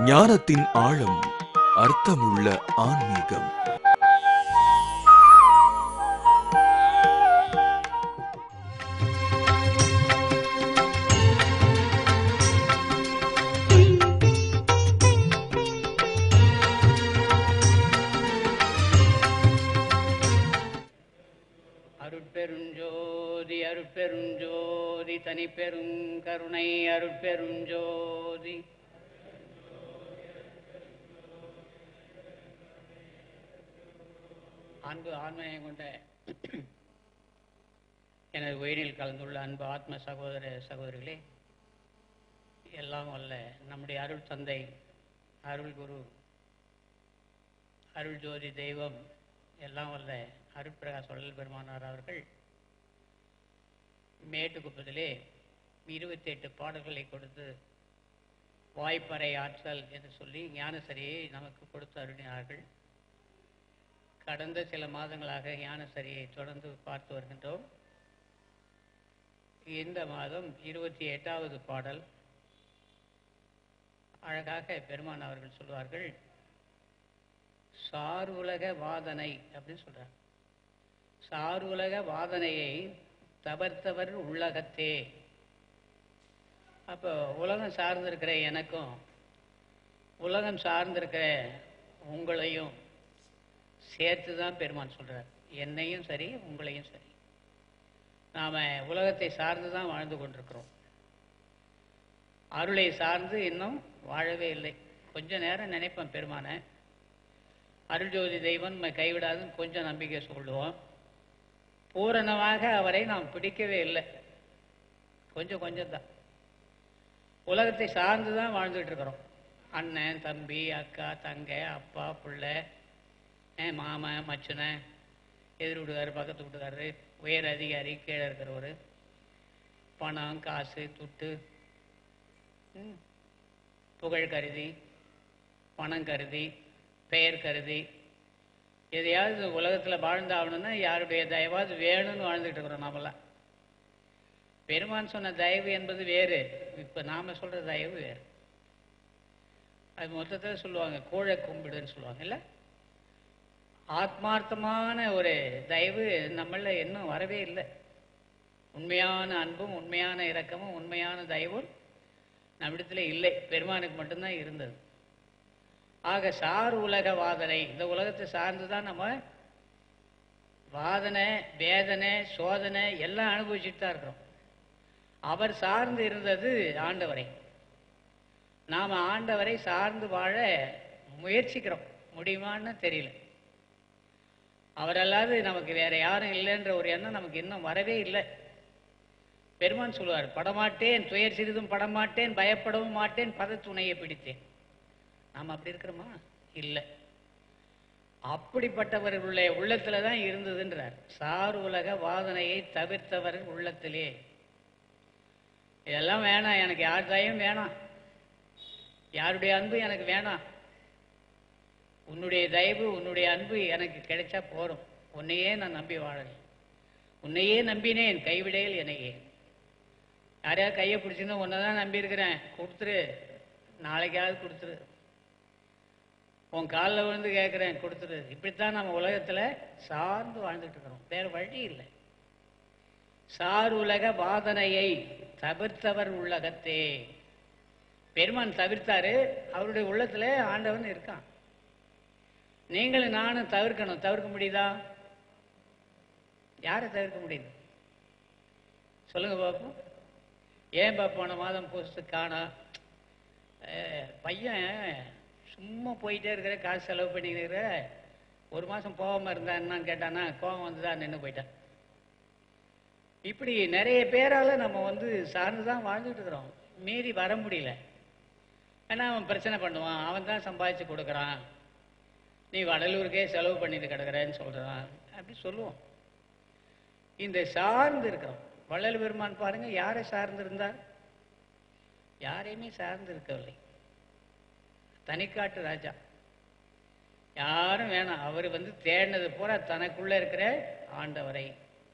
ஞானத்தின் ஆழம் அர்த்தமுள்ள ஆன்மீகம் அருட்பெருஞ்சோதி அருட்பெருஞ்சோதி தனிப்பெரும் கருணை அருட்பெருஞ்சோதி அன்பு ஆன்மீகம் கொண்ட எனது உயிரில் கலந்துள்ள அன்பு ஆத்ம சகோதர சகோதரிகளே எல்லாம் வல்ல நம்முடைய அருள் தந்தை அருள் குரு அருள் ஜோதி தெய்வம் எல்லாம் வல்ல அருட்பிரகாஷ் வள்ளல் பெருமானார் அவர்கள் மேட்டுக்குப்பத்திலே இருபத்தி எட்டு பாடல்களை கொடுத்து வாய்ப்பறை ஆற்றல் என்று சொல்லி ஞானசரியை நமக்கு கொடுத்து அருளினார்கள் கடந்த சில மாதங்களாக ஞானசரியை தொடர்ந்து பார்த்து வருகின்றோம் இந்த மாதம் இருபத்தி எட்டாவது பாடல் அழகாக பெருமான் அவர்கள் சொல்வார்கள் சார்வுலக வாதனை அப்படின்னு சொல்றார் சார்வுலக வாதனையை தவிர்த்தவர் உள்ளகத்தே அப்போ உலகம் சார்ந்திருக்கிற எனக்கும் உலகம் சார்ந்திருக்கிற உங்களையும் சேர்த்து தான் பெருமான் சொல்றார் என்னையும் சரி உங்களையும் சரி நாம் உலகத்தை சார்ந்து தான் வாழ்ந்து கொண்டிருக்கிறோம் அருளை சார்ந்து இன்னும் வாழவே இல்லை கொஞ்ச நேரம் நினைப்பேன் பெருமானை அருள் ஜோதி தெய்வம் நம்மை கைவிடாதுன்னு கொஞ்சம் நம்பிக்கை சொல்லுவோம் பூரணமாக அவரை நாம் பிடிக்கவே இல்லை கொஞ்சம் கொஞ்சம் தான் உலகத்தை சார்ந்து தான் வாழ்ந்துட்டு இருக்கிறோம் அண்ணன் தம்பி அக்கா தங்க அப்பா பிள்ளை அஹ் மாமன் மச்சனை எதிர் வீட்டுக்காரர் பக்கத்து வீட்டுக்காரரு உயர் அதிகாரி கீழே இருக்கிறவர் பணம் காசு துட்டு ம், புகழ் கருதி பணம் கருதி பெயர் கருதி எதையாவது உலகத்தில் வாழ்ந்தாகணும்னா யாருடைய தயவாவது வேணும்னு வாழ்ந்துட்டு இருக்கிறோம் நாமெல்லாம் பெருமான் சொன்ன தயவு என்பது வேறு இப்போ நாம சொல்ற தயவு வேறு அது மொத்தத்தில் சொல்லுவாங்க கோழை கும்பிடுன்னு சொல்லுவாங்க இல்லை ஆத்மார்த்தமான ஒரு தயவு நம்மள இன்னும் வரவே இல்லை உண்மையான அன்பும் உண்மையான இரக்கமும் உண்மையான தயவும் நம்மிடத்துல இல்லை பெருமானுக்கு மட்டும்தான் இருந்தது ஆக சார் உலக வாதனை இந்த உலகத்தை சார்ந்து தான் நம்ம வாதனை வேதனை சோதனை எல்லாம் அனுபவிச்சுட்டு தான் இருக்கிறோம் அவர் சார்ந்து இருந்தது ஆண்டவரை நாம் ஆண்டவரை சார்ந்து வாழ முயற்சிக்கிறோம் முடியுமான்னு தெரியல அவரல்லாது நமக்கு வேற யாரும் இல்லைன்ற ஒரு எண்ணம் நமக்கு இன்னும் வரவே இல்லை பெருமான் சொல்லுவார் படமாட்டேன் துயர் சிறிதும் படமாட்டேன் பயப்படவும் மாட்டேன் பதத்துணையை பிடித்தேன் நாம் அப்படி இருக்கிறோமா இல்லை அப்படிப்பட்டவர்களுடைய உள்ளத்துல தான் இருந்ததுன்றார் சார் உலக வாதனையை தவிர்த்தவர் உள்ளத்திலே இதெல்லாம் வேணாம் எனக்கு யார் தயம் வேணாம் யாருடைய அன்பு எனக்கு வேணாம் உன்னுடைய தயவு உன்னுடைய அன்பு எனக்கு கிடைச்சா போறோம் உன்னையே நான் நம்பி வாழலை உன்னையே நம்பினேன் கைவிடையில் என்னையே யாரையா கையை பிடிச்சின்னு உன்னை தான் நம்பியிருக்கிறேன் கொடுத்துரு நாளைக்காவது கொடுத்துரு உன் காலில் விழுந்து கேட்குறேன் கொடுத்துரு இப்படித்தான் நம்ம உலகத்தில் சார்ந்து வாழ்ந்துட்டு இருக்கிறோம் வேற வழி இல்லை சார் உலக வாதனையை தவிர்த்தவர் உள்ளகத்தே பெருமான் தவிர்த்தாரு அவருடைய உள்ளத்துல ஆண்டவன் இருக்கான் நீங்களும் நானும் தவிர்க்கணும் தவிர்க்க முடியுதா யாரை தவிர்க்க முடியுது சொல்லுங்க பாப்போம் ஏன் பா போன மாதம் போஸ்ட் காணா அஹ், பையன் சும்மா போயிட்டே இருக்கிற காசு செலவு பண்ணிக்கிற ஒரு மாசம் போகாம இருந்தா என்னன்னு கேட்டானா கோவம் வந்துதா நின்று போயிட்டான் இப்படி நிறைய பேரால நம்ம வந்து சார்ந்து தான் வாழ்ந்துட்டு இருக்கிறோம் மீறி வர முடியல ஏன்னா அவன் பிரச்சனை பண்ணுவான் அவன் தான் சம்பாதிச்சு கொடுக்குறான் நீ வடலூருக்கே செலவு பண்ணிட்டு கிடக்குறேன்னு சொல்றான் அப்படி சொல்லுவோம் இந்த சார்ந்து இருக்கிறோம் வள்ளல் பெருமான் பாருங்க யாரை சார்ந்து இருந்தார் யாரையுமே சார்ந்து இருக்கவில்லை தனிக்காட்டு ராஜா யாரும் வேணாம் அவர் வந்து தேடினது பூரா தனக்குள்ள இருக்கிற ஆண்டவரை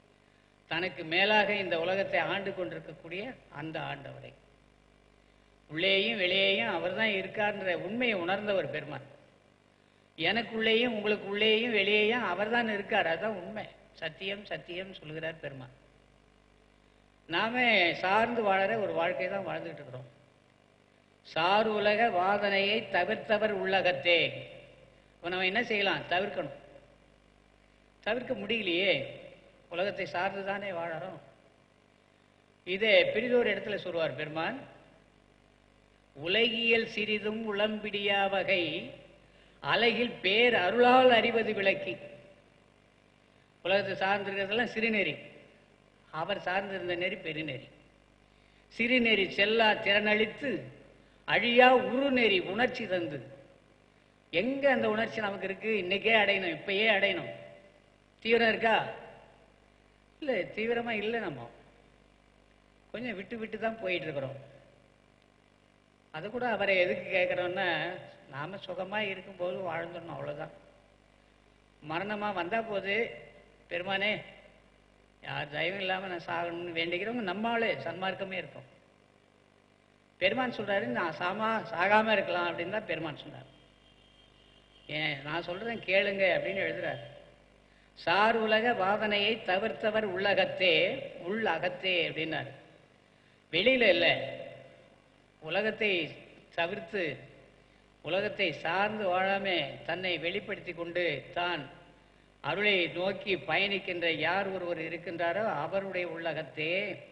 தனக்கு மேலாக இந்த உலகத்தை ஆண்டு கொண்டிருக்கக்கூடிய அந்த ஆண்டவரை உள்ளேயும் வெளியேயும் அவர் தான் இருக்கார்ன்ற உண்மையை உணர்ந்தவர் பெருமான் எனக்குள்ளேயும் உங்களுக்கு உள்ளேயும் வெளியேயும் அவர் தான் இருக்கார் அதுதான் உண்மை சத்தியம் சத்தியம் சொல்கிறார் பெருமான் நாம சார்ந்து வாழற ஒரு வாழ்க்கை தான் வாழ்ந்துட்டு இருக்கிறோம் சார் உலக வாதனையை தவிர்த்தவர் உள்ளகத்தே இப்போ நம்ம என்ன செய்யலாம் தவிர்க்கணும் தவிர்க்க முடியலையே உலகத்தை சார்ந்து தானே வாழறோம் இதை பிரிதொரு இடத்துல சொல்வார் பெருமான் உலகியல் சிறிதும் உளம்பிடியா வகை அழகில் பேர் அருளால் அறிவது விளக்கி உலகத்தை சார்ந்திருக்கிறதெல்லாம் சிறுநெறி அவர் சார்ந்திருந்த நெறி பெருநெறி சிறுநெறி செல்லா திறனளித்து அழியா உருநெறி உணர்ச்சி தந்து எங்க அந்த உணர்ச்சி நமக்கு இருக்கு இன்னைக்கே அடையணும் இப்பயே அடையணும் தீவிரம் இருக்கா இல்லை தீவிரமா இல்லை நம்ம கொஞ்சம் விட்டு விட்டு தான் போயிட்டு இருக்கிறோம் அது கூட அவரை எதுக்கு கேட்குறோன்னா நாம சுகமா இருக்கும்போது வாழ்ந்துடணும் அவ்வளவுதான் மரணமா வந்தா போது பெருமானே யார் தயவும் இல்லாம நான் சாகணும்னு வேண்டிக்கிறவங்க நம்மாலே சன்மார்க்கமே இருக்கும் பெருமான் சொல்றாரு நான் சாமா சாகாம இருக்கலாம் அப்படின்னு தான் பெருமான் சொன்னார் ஏன் நான் சொல்றேன் கேளுங்க அப்படின்னு எழுதுறார் சார் உலக வாதனையை தவிர்த்தவர் உள்ளகத்தே உள் அகத்தே அப்படின்னார் வெளியில இல்லை உலகத்தை தவிர்த்து உலகத்தை சார்ந்து வாழாம தன்னை வெளிப்படுத்தி கொண்டு தான் அருளை நோக்கி பயணிக்கின்ற யார் ஒருவர் இருக்கின்றாரோ அவருடைய உள்ளகத்தே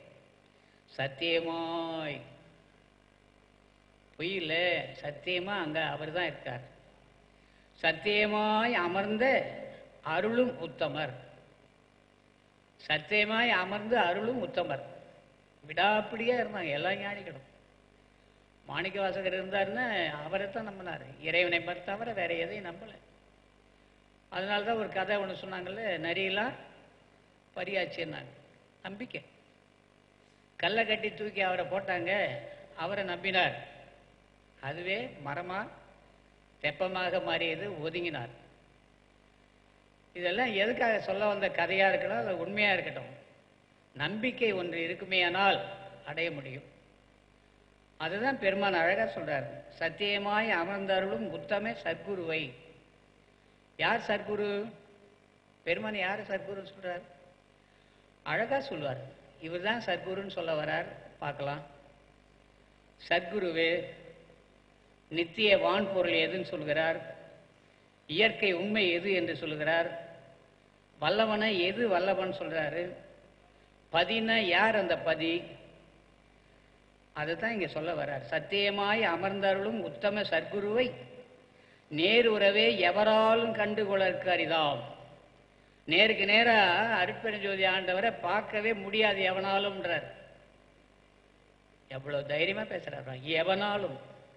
சத்தியமாய் பொய் இல்ல சத்தியமா அங்க அவர் தான் இருக்கார் சத்தியமாய் அமர்ந்த அருளும் உத்தமர் சத்தியமாய் அமர்ந்து அருளும் உத்தமர் விடாப்பிடியா இருந்தாங்க எல்லா ஞானிகளும் மாணிக்க வாசகர் இருந்தாருன்னா அவரை தான் நம்பினார் இறைவனை தவிர வேற எதையும் நம்பலை அதனால தான் ஒரு கதை ஒன்று சொன்னாங்கல்ல நரியெல்லாம் பரியாச்சுன்னாங்க நம்பிக்கை கல்லை கட்டி தூக்கி அவரை போட்டாங்க அவரை நம்பினார் அதுவே மரமா தெப்பமாக மாறியது ஒதுங்கினார் இதெல்லாம் எதுக்காக சொல்ல வந்த கதையா இருக்கட்டும் அது உண்மையா இருக்கட்டும் நம்பிக்கை ஒன்று இருக்குமேயானால் அடைய முடியும் அதுதான் பெருமான் அழகா சொல்றார் சத்தியமாய் அமர்ந்தருளும் உத்தம சத்குருவை யார் சத்குரு பெருமான் யார் சத்குரு சொல்றார் அழகா சொல்வார் இவர் தான் சத்குருன்னு சொல்ல வரார் பார்க்கலாம் சத்குருவே நித்திய வான்பொருள் எதுன்னு சொல்கிறார் இயற்கை உண்மை எது என்று சொல்கிறார் வல்லவனை எது வல்லவன் சொல்றாரு பதினா யார் அந்த பதி அதுதான் இங்க சொல்ல வர்றார் சத்தியமாய் அமர்ந்தருளும் உத்தம சத்குருவை நேருறவே எவராலும் கண்டுகொள்ளற்கு அரிதாம் நேருக்கு நேரா அருட்பெருஞ்சோதி ஆண்டவரை பார்க்கவே முடியாது எவனாலும்ன்றார் எவ்வளவு தைரியமா பேசுறாரு எவனாலும்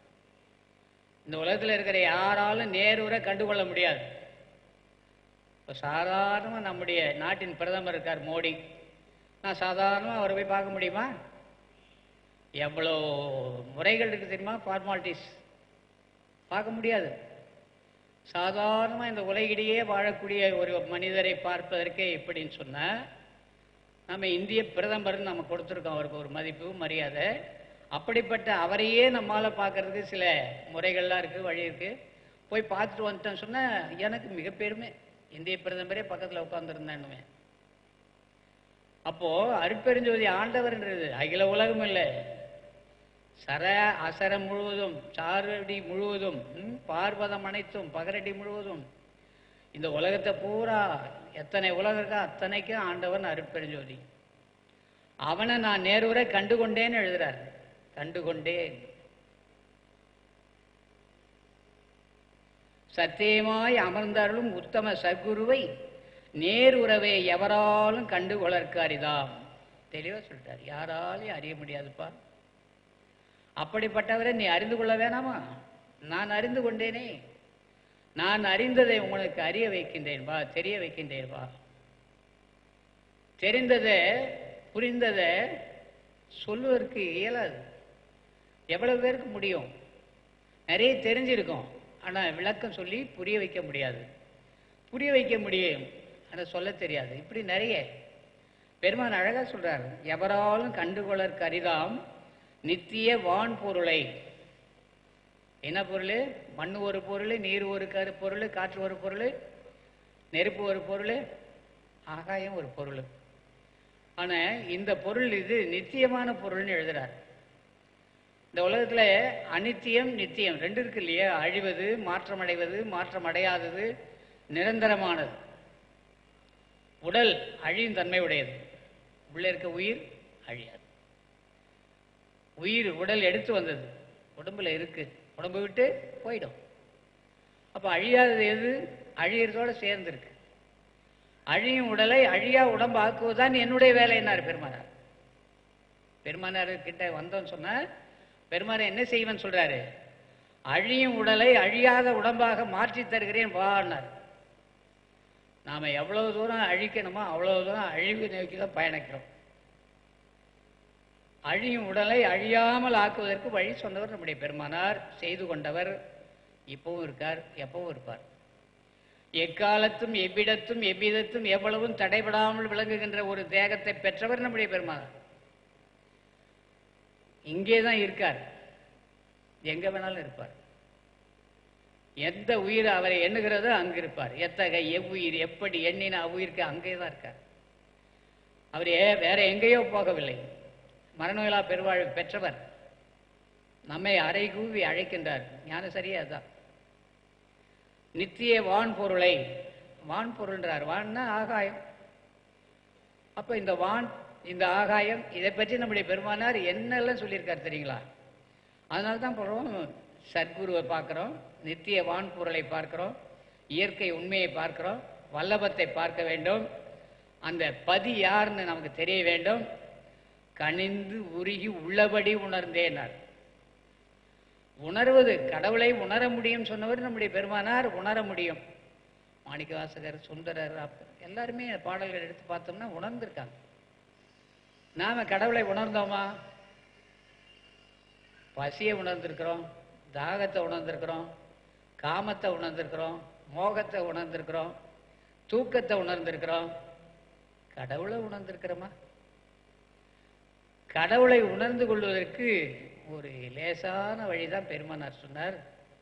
இந்த உலகத்தில் இருக்கிற யாராலும் நேருற கண்டுகொள்ள முடியாது இப்போ சாதாரணமாக நம்முடைய நாட்டின் பிரதமர் இருக்கார் மோடி நான் சாதாரணமாக அவரை போய் பார்க்க முடியுமா எவ்வளோ முறைகள் இருக்கு தெரியுமா ஃபார்மாலிட்டிஸ் பார்க்க முடியாது சாதாரணமாக இந்த உலகிலேயே வாழக்கூடிய ஒரு மனிதரை பார்ப்பதற்கே எப்படின்னு சொன்னால் நம்ம இந்திய பிரதமர்னு நம்ம கொடுத்துருக்கோம் அவருக்கு ஒரு மதிப்பு மரியாதை அப்படிப்பட்ட அவரையே நம்மால பார்க்கறதுக்கு சில முறைகள்லாம் இருக்கு வழி இருக்கு போய் பார்த்துட்டு வந்துட்டேன்னு சொன்னா எனக்கு மிக பெருமை இந்திய பிரதமரே பக்கத்துல உட்கார்ந்துருந்தேன்னுமே அப்போ அருட்பெருஞ்சோதி ஆண்டவர்ன்றது அகில உலகம் இல்லை சர அசரம் முழுவதும் சாரடி முழுவதும் ம், பார்வதம் அனைத்தும் பகரடி முழுவதும் இந்த உலகத்தை பூரா எத்தனை உலகம் இருக்கோ அத்தனைக்கும் ஆண்டவன் அருட்பெருஞ்சோதி அவனை நான் நேருவரை கண்டுகொண்டேன்னு எழுதுறார் கண்டுகொண்டேன் சத்தியமாய் அமர்ந்தாலும் உத்தம சத்குருவை நேர் உறவை எவராலும் கண்டுகொள்ளற்கு அரிதாம் தெளிவா சொல்லிட்டார் யாராலையும் அறிய முடியாதுப்பா அப்படிப்பட்டவரை நீ அறிந்து கொள்ள வேணாமா நான் அறிந்து கொண்டேனே நான் அறிந்ததை உங்களுக்கு அறிய வைக்கின்றேன் வா தெரிய வைக்கின்றேன் வா தெரிந்ததை புரிந்ததை சொல்லுவதற்கு இயலாது எவ்வளவு பேருக்கு முடியும் நிறைய தெரிஞ்சிருக்கும் ஆனால் விளக்கம் சொல்லி புரிய வைக்க முடியாது புரிய வைக்க முடியும் ஆனால் சொல்ல தெரியாது இப்படி நிறைய பெருமான் அழகா சொல்றார் எவராலும் கண்டுகொள்ளற்கு அரிதாம் நித்திய வான் பொருளை என்ன பொருள் மண் ஒரு பொருள் நீர் ஒரு கரு பொருள் காற்று ஒரு பொருள் நெருப்பு ஒரு பொருள் ஆகாயம் ஒரு பொருள் ஆனா இந்த பொருள் இது நித்தியமான பொருள்னு எழுதுறார் இந்த உலகத்துல அனித்தியம் நித்தியம் ரெண்டு இருக்கு இல்லையா அழிவது மாற்றமடைவது மாற்றம் அடையாதது நிரந்தரமானது உடல் அழியும் தன்மை உடையது உள்ள இருக்க உயிர் அழியாது உயிர் உடல் எடுத்து வந்தது உடம்புல இருக்கு உடம்பு விட்டு போயிடும் அப்ப அழியாதது எது அழியறதோட சேர்ந்து இருக்கு அழியும் உடலை அழியா உடம்பு ஆக்குவதுதான் என்னுடைய வேலை என்னார் பெருமானார் பெருமானார் கிட்ட வந்தோம்னு சொன்னா பெருமானார் என்ன செய்வன் சொல்றாரு அழியும் உடலை அழியாத உடம்பாக மாற்றி தருகிறேன் வான்னார் நாம எவ்வளவு தூரம் அழிக்கணுமோ அவ்வளவு தூரம் அழிவு நோக்கி தான் பயணிக்கிறோம் அழியும் உடலை அழியாமல் ஆக்குவதற்கு வழி சொன்னவர் நம்முடைய பெருமானார் செய்து கொண்டவர் இப்பவும் இருக்கார் எப்பவும் இருப்பார் எக்காலத்தும் எவ்விடத்தும் எவ்விதத்தும் எவ்வளவும் தடைபடாமல் விளங்குகின்ற ஒரு தேகத்தை பெற்றவர் நம்முடைய பெருமானார் இங்கே தான் இருக்கார் எங்க வேணாலும் இருப்பார் எந்த உயிர் அவரை எண்ணுகிறதோ அங்கு இருப்பார் எத்தகைய எவ்வுயிர் எப்படி எண்ணின அவ்வுயிருக்கு அங்கே தான் இருக்கார் அவர் ஏ- வேற எங்கேயோ போகவில்லை மரணவிழா பெருவாழ்வு பெற்றவர் நம்மை அறை கூவி அழைக்கின்றார் ஞான சரியா அதான் நித்திய வான் பொருளை வான் பொருள்ன்றார் வான்னா ஆகாயம் அப்ப இந்த வான் இந்த ஆகாயம் இதை பற்றி நம்முடைய பெருமானார் என்னெல்லாம் சொல்லியிருக்கார் தெரியுங்களா அதனால தான் போகிறோம் சத்குருவை பார்க்குறோம் நித்திய வான் பொருளை பார்க்கிறோம் இயற்கை உண்மையை பார்க்கிறோம் வல்லபத்தை பார்க்க வேண்டும் அந்த பதி யாருன்னு நமக்கு தெரிய வேண்டும் கனிந்து உருகி உள்ளபடி உணர்ந்தேனார் உணர்வது கடவுளை உணர முடியும் சொன்னவர் நம்முடைய பெருமானார் உணர முடியும் மாணிக்கவாசகர் சுந்தரர் அப்பர் எல்லாருமே பாடல்கள் எடுத்து பார்த்தோம்னா உணர்ந்திருக்காங்க நாம கடவுளை உணர்ந்தோமா பசியை உணர்ந்திருக்கிறோம் தாகத்தை உணர்ந்திருக்கிறோம் காமத்தை உணர்ந்திருக்கிறோம் மோகத்தை உணர்ந்திருக்கிறோம் தூக்கத்தை உணர்ந்திருக்கிறோம் கடவுளை உணர்ந்திருக்கிறோமா கடவுளை உணர்ந்து கொள்வதற்கு ஒரு லேசான வழிதான் பெருமானார் சொன்னார்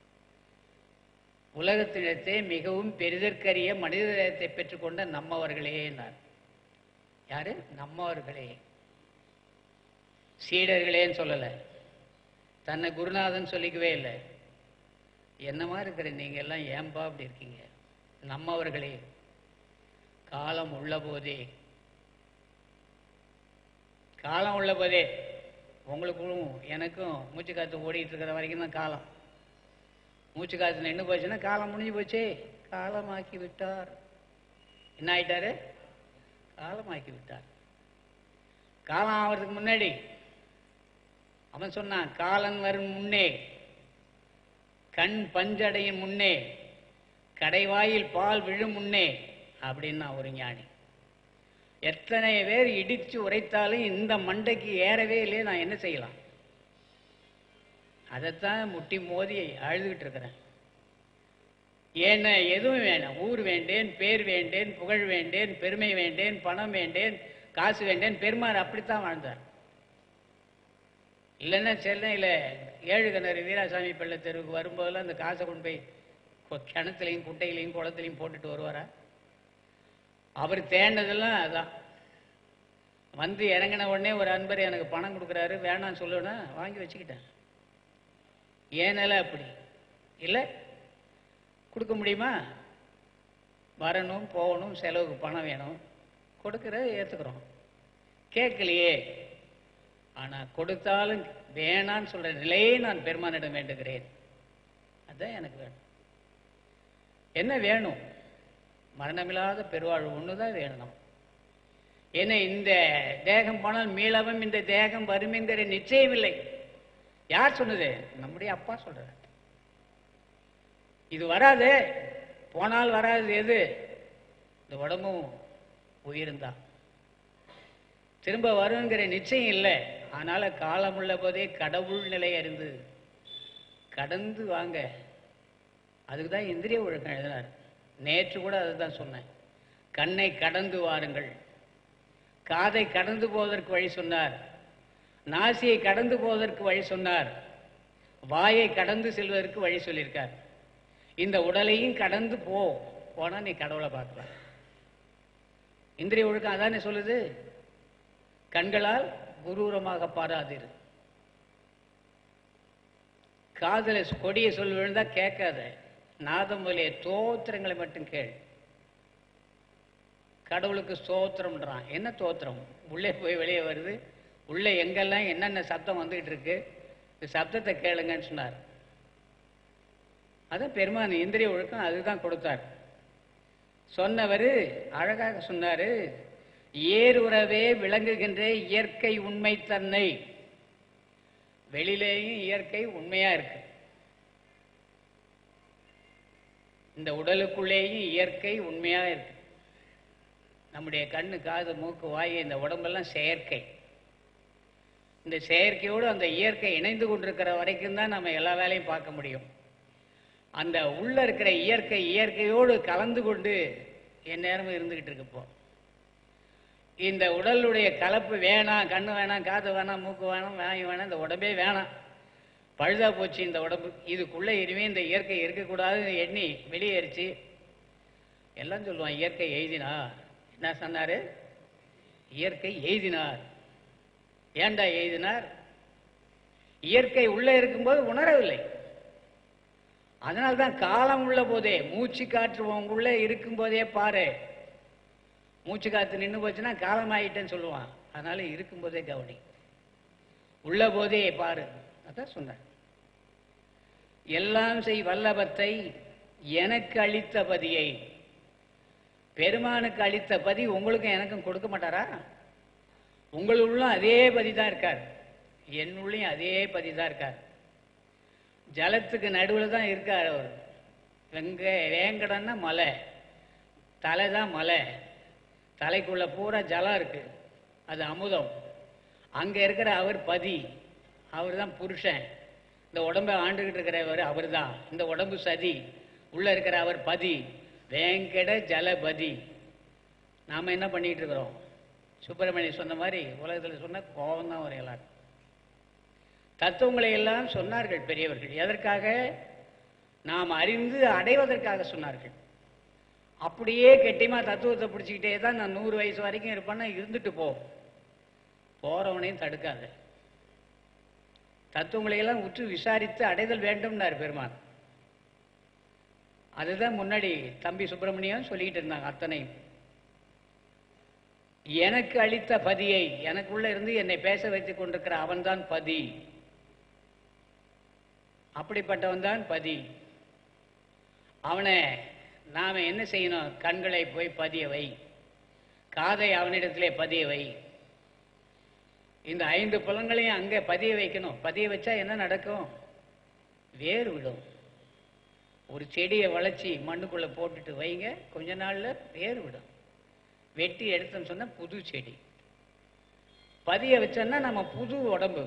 உலகத்தினத்தை மிகவும் பெரிதற்கரிய மனித தேகத்தை பெற்றுக்கொண்ட நம்மவர்களே நான் யாரு நம்மவர்களே சீடர்களேன்னு சொல்லலை தன்னை குருநாதன் சொல்லிக்கவே இல்லை என்னமா இருக்கிற நீங்க எல்லாம் ஏன்பா அப்படி இருக்கீங்க நம்மவர்களே காலம் உள்ள போதே காலம் உள்ள போதே உங்களுக்கும் எனக்கும் மூச்சு காத்து ஓடிட்டு இருக்கிற வரைக்கும் தான் காலம் மூச்சு காத்து நின்று போச்சுன்னா காலம் முடிஞ்சு போச்சே காலமாக்கி விட்டார் என்ன ஆயிட்டாரு காலமாக்கி விட்டார் காலம் ஆகிறதுக்கு முன்னாடி அவன் சொன்னான் காலன் வரும் முன்னே கண் பஞ்சடையின் முன்னே கடைவாயில் பால் விழும் முன்னே அப்படின்னா ஒரு ஞானி எத்தனை பேர் இடிச்சு உரைத்தாலும் இந்த மண்டைக்கு ஏறவே இல்லையே நான் என்ன செய்யலாம் அதைத்தான் முட்டி மோதி அழுதுகிட்டு இருக்கிறேன் ஏன்னா எதுவும் வேணாம் ஊர் வேண்டேன் பேர் வேண்டேன் புகழ் வேண்டேன் பெருமை வேண்டேன் பணம் வேண்டேன் காசு வேண்டேன் பெருமாள் அப்படித்தான் வாழ்ந்தார் இல்லைன்னா சென்னையில் ஏழு கிணறு வீராசாமி பிள்ளை தெருவுக்கு வரும்போதெல்லாம் அந்த காசை கொண்டு போய் கொ- கிணத்துலையும் குட்டையிலையும் குளத்துலையும் போட்டுட்டு வருவாரா அவர் தேண்டதெல்லாம் அதான் வந்து இறங்கின உடனே ஒரு அன்பர் எனக்கு பணம் கொடுக்குறாரு வேணாம்னு சொல்லுவேன்னா வாங்கி வச்சுக்கிட்டேன் ஏன் நிலை அப்படி இல்லை கொடுக்க முடியுமா வரணும் போகணும் செலவுக்கு பணம் வேணும் கொடுக்கிற ஏற்றுக்கிறோம் கேட்கலையே ஆனால் கொடுத்தாலும் வேணான்னு சொல்ற நிலையை நான் பெருமானிடம் வேண்டுகிறேன் அதான் எனக்கு வேணும் என்ன வேணும் மரணமில்லாத பெருவாழ்வு ஒன்று தான் வேணும் ஏன்னா இந்த தேகம் போனால் மீளவும் இந்த தேகம் வரும் என்கிற நிச்சயம் இல்லை யார் சொன்னது நம்முடைய அப்பா சொல்றார் இது வராது போனால் வராது எது இந்த உடம்பும் உயிரும் தான் திரும்ப வருங்கிற நிச்சயம் இல்லை ஆனால காலம் உள்ள போதே கடவுள் நிலை அறிந்து கடந்து வாங்க அதுக்கு தான் இந்திரிய ஒழுக்கம் எழுதினார் நேற்று கூட அதை தான் சொன்னேன் கண்ணை கடந்து வாருங்கள் காதை கடந்து போவதற்கு வழி சொன்னார் நாசியை கடந்து போவதற்கு வழி சொன்னார் வாயை கடந்து செல்வதற்கு வழி சொல்லியிருக்கார் இந்த உடலையும் கடந்து போ போனா நீ கடவுளை பார்க்கலாம் இந்திரிய ஒழுக்கம் அதானே சொல்லுது கண்களால் குரூரமாக பாராதிரு காதல கொடிய சொல் விழுந்தா கேட்காத நாதம் முதலிய தோத்திரங்களை மட்டும் கேள் கடவுளுக்கு ஸ்தோத்திரம்ன்றான் என்ன தோத்திரம் உள்ளே போய் வெளியே வருது உள்ளே எங்கெல்லாம் என்னென்ன சத்தம் வந்துகிட்டு இருக்கு இந்த சப்தத்தை கேளுங்கன்னு சொன்னார் அதான் பெருமான் இந்திரிய ஒழுக்கம் அதுதான் கொடுத்தார் சொன்னவர் அழகாக சொன்னாரு ஏறுறவே விளங்குகின்ற இயற்கை உண்மை தன்னை வெளியிலேயும் இயற்கை உண்மையா இருக்கு இந்த உடலுக்குள்ளேயும் இயற்கை உண்மையா இருக்கு நம்முடைய கண்ணு காது மூக்கு வாய் இந்த உடம்பெல்லாம் செயற்கை இந்த செயற்கையோடு அந்த இயற்கை இணைந்து கொண்டிருக்கிற வரைக்கும் தான் நம்ம எல்லா வேலையும் பார்க்க முடியும் அந்த உள்ள இருக்கிற இயற்கை இயற்கையோடு கலந்து கொண்டு என் நேரமும் இருந்துகிட்டு இருக்கு இப்போ இந்த உடலுடைய கலப்பு வேணாம் கண்ணு வேணாம் காது வேணாம் மூக்கு வேணாம் வாய் வேணாம் இந்த உடம்பே வேணாம் பழுதா போச்சு இந்த உடம்பு இதுக்குள்ள இனிமே இந்த இயற்கை இருக்கக்கூடாதுன்னு எண்ணி வெளியேறிச்சு எல்லாம் சொல்லுவான் இயற்கை எய்தினார் என்ன சொன்னாரு இயற்கை எய்தினார் ஏண்டா எய்தினார் இயற்கை உள்ளே இருக்கும்போது உணரவில்லை அதனால்தான் காலம் உள்ள போதே மூச்சு காற்று உங்களுள்ள இருக்கும் போதே பாரு மூச்சு காத்து நின்று போச்சுன்னா காலம் ஆயிட்டேன்னு சொல்லுவான் அதனால இருக்கும்போதே கவனி உள்ள போதே பாரு அதான் சொன்னார் எல்லாம் செய் வல்லபத்தை எனக்கு அளித்த பதியை பெருமானுக்கு அளித்த பதி உங்களுக்கும் எனக்கும் கொடுக்க மாட்டாரா உங்களுள்ளும் அதே பதி தான் இருக்கார் என்னுள்ளையும் அதே பதி தான் இருக்கார் ஜலத்துக்கு நடுவில் தான் இருக்கார் அவர் வெங்க வேங்கடன்னா மலை தலை தான் மலை தலைக்குள்ள பூரா ஜலம் இருக்கு அது அமுதம் அங்க இருக்கிற அவர் பதி அவர் தான் புருஷன் இந்த உடம்பை ஆண்டுகிட்டு இருக்கிறவர் அவர் தான் இந்த உடம்பு சதி உள்ள இருக்கிற அவர் பதி வேங்கட ஜலபதி நாம என்ன பண்ணிட்டு இருக்கிறோம் சுப்பிரமணிய சொன்ன மாதிரி உலகத்தில் சொன்ன கோபம் தான் வரும் எல்லாரும் தத்துவங்களை எல்லாம் சொன்னார்கள் பெரியவர்கள் எதற்காக நாம் அறிந்து அடைவதற்காக சொன்னார்கள் அப்படியே கெட்டியமா தத்துவத்தை பிடிச்சிக்கிட்டே தான் நான் நூறு வயசு வரைக்கும் இருப்பேன்னா இருந்துட்டு போ போறவனையும் தடுக்காத தத்துவங்களை எல்லாம் உற்று விசாரித்து அடைதல் வேண்டும்னார் பெருமான் அதுதான் முன்னாடி தம்பி சுப்பிரமணியம் சொல்லிக்கிட்டு இருந்தாங்க அத்தனையும் எனக்கு அளித்த பதியை எனக்குள்ள இருந்து என்னை பேச வைத்துக் கொண்டிருக்கிற அவன்தான் பதி அப்படிப்பட்டவன் தான் பதி அவனை நாம என்ன செய்யணும் கண்களை போய் பதிய வை காதை அவனிடத்திலே பதிய வை இந்த ஐந்து புலங்களையும் அங்கே பதிய வைக்கணும் பதிய வச்சா என்ன நடக்கும் வேர் விடும் ஒரு செடியை வளைச்சி மண்ணுக்குள்ள போட்டுட்டு வைங்க கொஞ்ச நாள்ல வேர் விடும் வெட்டி எடுத்தோம்னு சொன்னா புது செடி பதிய வச்சோன்னா நம்ம புது உடம்பு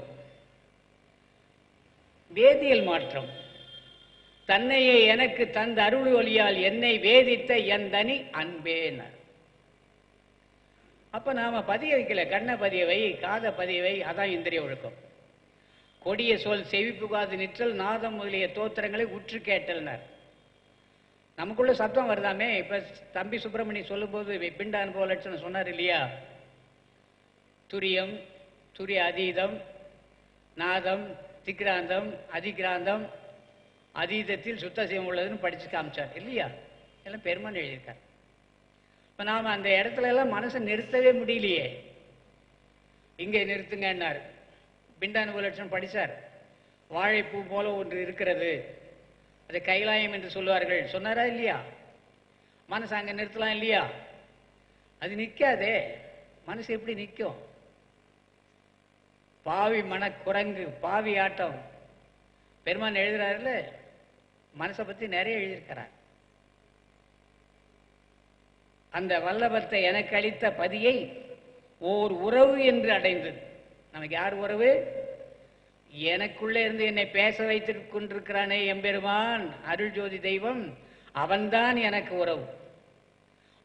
வேதியியல் மாற்றம் தன்னையே எனக்கு தந்த அருள் ஒளியால் என்னை வேதித்த என் தனி அன்பேனர் அப்ப நாம பதிய வைக்கல கண்ணை பதிய வை காதை பதிய வை அதான் இந்திரிய ஒழுக்கம் கொடிய சொல் செவிப்புகாது நிற்றல் நாதம் முதலிய தோத்திரங்களை உற்று கேட்டல்னர் நமக்குள்ள சத்தம் வருதாமே இப்ப தம்பி சுப்பிரமணி சொல்லும்போது பிண்ட அனுபவ லட்சணம் சொன்னார் இல்லையா துரியம் துரிய அதீதம் நாதம் திக்ராந்தம் அதிகிராந்தம் அதீதத்தில் சுத்த சிவம் உள்ளதுன்னு படிச்சு காமிச்சார் இல்லையா எல்லாம் பெருமான் எழுதியிருக்கார் இப்ப நாம அந்த இடத்துல எல்லாம் மனசை நிறுத்தவே முடியலையே இங்கே நிறுத்துங்கன்னார் பிண்டானுபவ லட்சணம் படிச்சார் வாழைப்பூ போல ஒன்று இருக்கிறது அது கைலாயம் என்று சொல்லுவார்கள் சொன்னாரா இல்லையா மனசு அங்க நிறுத்தலாம் இல்லையா அது நிக்காதே மனசு எப்படி நிற்கும் பாவி மன குரங்கு பாவி ஆட்டம் பெருமான் எழுதுறாருல மனசை பத்தி நிறைய எழுதியிருக்கிறார் அந்த வல்லபத்தை எனக்கு அளித்த பதியை ஓர் உறவு என்று அடைந்தது நமக்கு யார் உறவு எனக்குள்ளே இருந்து என்னை பேச வைத்துக் கொண்டிருக்கிறானே எம்பெருமான் அருள் ஜோதி தெய்வம் அவன்தான் எனக்கு உறவு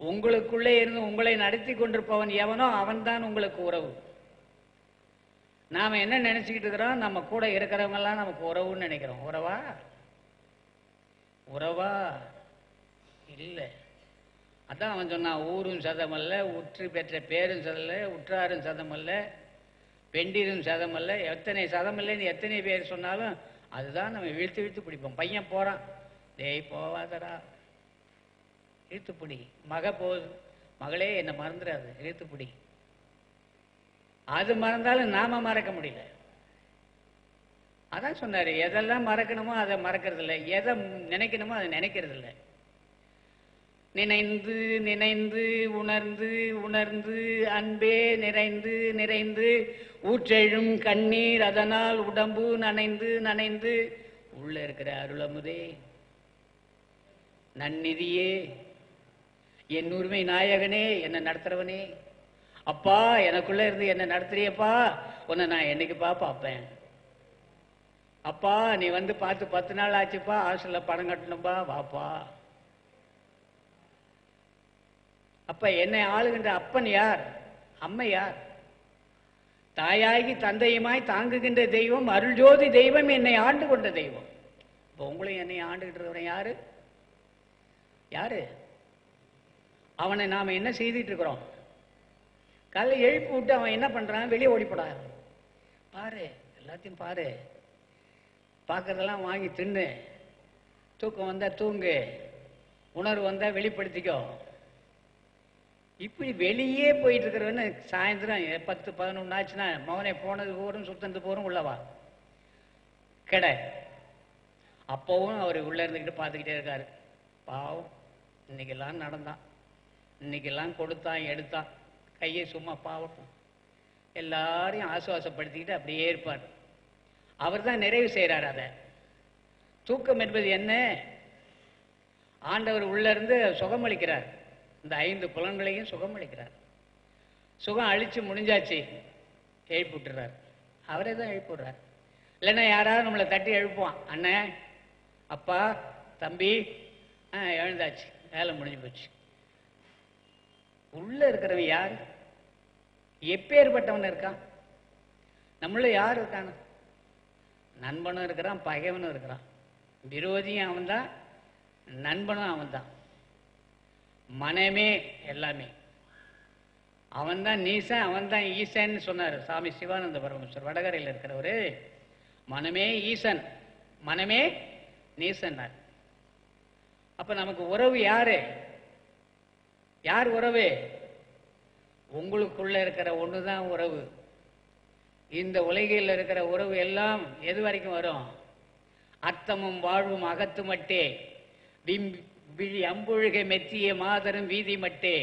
உங்களுக்குள்ளே இருந்து உங்களை நடத்தி கொண்டிருப்பவன் எவனோ அவன்தான் உங்களுக்கு உறவு நாம என்ன நினைச்சுக்கிட்டு இருக்கிறோம் நம்ம கூட இருக்கிறவங்க எல்லாம் நமக்கு உறவுன்னு நினைக்கிறோம் உறவா உறவா இல்லை அதான் அவன் சொன்னான் ஊரும் சதமல்ல உற்று பெற்ற பேரும் சதல்ல உற்றாரும் சதமல்ல பெண்டிரும் சதமல்ல எத்தனை சதமல்லன்னு எத்தனை பேர் சொன்னாலும் அதுதான் நம்ம இழுத்து இழுத்து பிடிப்போம் பையன் போறான் டேய் போவாதடா இழுத்து பிடி மக போகுது மகளே என்னை மறந்துடாது இழுத்து பிடி அது மறந்தாலும் நாம மறக்க முடியல அதான் சொன்னாரு எதெல்லாம் மறக்கணுமோ அதை மறக்கிறது இல்லை எதை நினைக்கணுமோ அதை நினைக்கிறது இல்லை நினைந்து நினைந்து உணர்ந்து உணர்ந்து அன்பே நிறைந்து நிறைந்து ஊற்றெழும் கண்ணீர் அதனால் உடம்பு நனைந்து நனைந்து உள்ள இருக்கிற அருளமுதே நன்னிதியே என் உரிமை நாயகனே என்னை நடத்துறவனே அப்பா எனக்குள்ள இருந்து என்ன நடத்துறியப்பா உன்னை நான் என்னைக்குப்பா பார்ப்பேன் அப்பா நீ வந்து பார்த்து பத்து நாள் ஆச்சுப்பா ஹாஸ்டல்ல பணம் கட்டணும்பா வாப்பா அப்ப என்னை ஆளுகின்ற அப்பன் யார் அம்மை யார் தாயாகி தந்தையுமாய் தாங்குகின்ற தெய்வம் அருள்ஜோதி தெய்வம் என்னை ஆண்டு கொண்ட தெய்வம் இப்போ உங்களையும் என்னை ஆண்டுகிட்டு இருக்கிறவன் யாரு யாரு அவனை நாம என்ன செய்துட்டு இருக்கிறோம் காலைல எழுப்பி விட்டு அவன் என்ன பண்றான் வெளியே ஓடிப்படா பாரு எல்லாத்தையும் பாரு பார்க்கறதெல்லாம் வாங்கி தின்னு தூக்கம் வந்தா தூங்கு உணர்வு வந்தா வெளிப்படுத்திக்கோ இப்படி வெளியே போயிட்டு இருக்கிறவன சாயந்தரம் எ- பத்து பதினொன்று ஆச்சுன்னா மகனே போனது போரும் சுத்தந்து போரும் உள்ளவா கடை அப்பவும் அவர் உள்ள இருந்துக்கிட்டு பார்த்துக்கிட்டே இருக்காரு பாவம் இன்னைக்கெல்லாம் நடந்தான் இன்னைக்கெல்லாம் கொடுத்தான் எடுத்தான் கையை சும்மா பாவட்டும் எல்லாரையும் ஆசுவாசப்படுத்திக்கிட்டு அப்படியே இருப்பார் அவர் தான் நிறைவு செய்கிறார் அதை தூக்கம் என்பது என்ன ஆண்டவர் உள்ள இருந்து சுகமளிக்கிறார் இந்த ஐந்து புலன்களையும் சுகமளிக்கிறார் சுகம் அழிச்சு முடிஞ்சாச்சு எழுப்பி விட்டுறார் அவரே தான் எழுப்பி விடுறார் இல்லைன்னா யாராவது நம்மளை தட்டி எழுப்புவான் அண்ணன் அப்பா தம்பி ஆ எழுந்தாச்சு வேலை முடிஞ்சு போச்சு உள்ள இருக்கிறவன் யார் எப்பேற்பட்டவன் இருக்கான் நம்மள யார் இருக்கான நண்பனும் இருக்கிறான் பகைவனும் இருக்கிறான் விரோதியும் அவன்தான் நண்பனும் அவன்தான் மனமே எல்லாமே அவன்தான் நீசன் அவன்தான் ஈசன்னு சொன்னார் சாமி சிவானந்த பரமேஸ்வர் வடகரையில் இருக்கிறவரு மனமே ஈசன் மனமே நீசன்னார் அப்ப நமக்கு உறவு யாரு யார் உறவு உங்களுக்குள்ள இருக்கிற ஒண்ணுதான் உறவு இந்த உலகில் இருக்கிற உறவு எல்லாம் எது வரைக்கும் வரும் அர்த்தமும் வாழ்வும் அகத்து மட்டே விம்- விழி அம்புழுகை மெத்திய மாதரும் வீதி மட்டே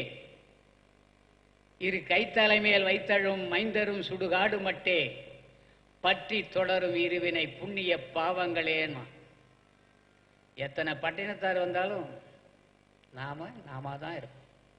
இரு கைத்தலைமேல் வைத்தழும் மைந்தரும் சுடுகாடு மட்டே பற்றி தொடரும் இருவினை புண்ணிய பாவங்களேன்னு எத்தனை பட்டினத்தார் வந்தாலும் நாம நாம தான் இருப்போம்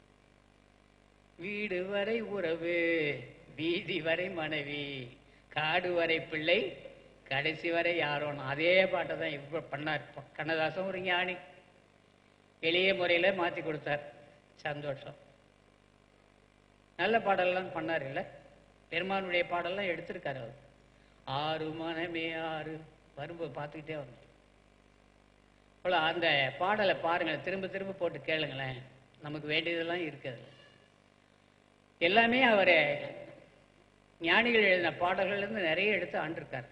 வீடு வரை உறவு வீதி வரை மனைவி காடு வரை பிள்ளை கடைசி வரை யாரோன்னு அதே பாட்டை தான் இப்போ பண்ணார் இப்ப கண்ணதாசன் ஒரு ஞானி எளிய முறையில் மாற்றி கொடுத்தார் சந்தோஷம் நல்ல பாடல்லாம் பண்ணார் இல்லை பெருமானுடைய பாடல்லாம் எடுத்திருக்காரு அவர் ஆறு மனமே ஆறு வரும்போது பார்த்துக்கிட்டே வந்தோம் போல அந்த பாடலை பாருங்களேன் திரும்ப திரும்ப போட்டு கேளுங்களேன் நமக்கு வேண்டியதெல்லாம் இருக்குது எல்லாமே அவர் ஞானிகள் எழுதின பாடல்கள்ல இருந்து நிறைய எடுத்து ஆண்டிருக்கார்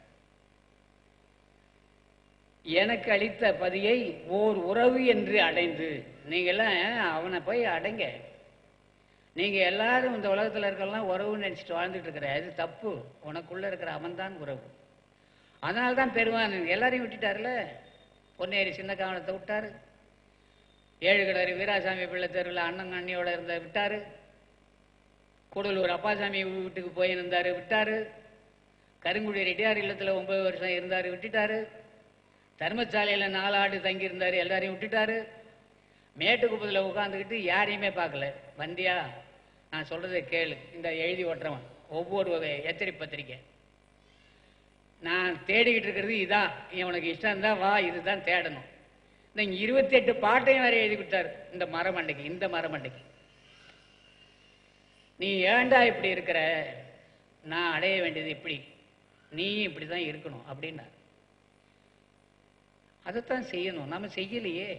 எனக்கு அளித்த பதியை ஓர் உறவு என்று அடைந்து நீங்கெல்லாம் அவனை போய் அடைங்க நீங்க எல்லாரும் இந்த உலகத்துல இருக்கலாம் உறவுன்னு நினைச்சிட்டு வாழ்ந்துட்டு இருக்கிற அது தப்பு உனக்குள்ள இருக்கிற அவன்தான் உறவு அதனால தான் பெருமான் எல்லாரையும் விட்டுட்டாருல பொன்னேரி சின்ன காவனத்தை விட்டாரு ஏழு கிணறு வீராசாமி பிள்ளை தெருவில் அண்ணன் அண்ணியோட இருந்த விட்டாரு கூடலூர் அப்பாசாமி வீட்டுக்கு போயிருந்தாரு விட்டாரு கருங்குடி ரெட்டியார் இல்லத்துல ஒன்பது வருஷம் இருந்தாரு விட்டுட்டாரு தர்மசாலையில நாலு ஆண்டு தங்கி இருந்தாரு எல்லாரையும் விட்டுட்டாரு மேட்டுக்குப்பத்தில் உட்காந்துக்கிட்டு யாரையுமே பார்க்கல வந்தியா நான் சொல்றதை கேளு இந்த எழுதி ஓட்டுறவன் ஒவ்வொரு வகை எச்சரி பத்திரிக்கை நான் தேடிக்கிட்டு இருக்கிறது இதான் இவனுக்கு இஷ்டம் இருந்தா வா இதுதான் தேடணும் இந்த இருபத்தி எட்டு பாட்டையும் வேற எழுதி கொடுத்தாரு இந்த மரமண்டைக்கு இந்த மரமண்டைக்கு நீ ஏன்டா இப்படி இருக்கிற நான் அடைய வேண்டியது இப்படி நீயும் இப்படி தான் இருக்கணும் அப்படின்னார் அதைத்தான் செய்யணும் நம்ம செய்யலையே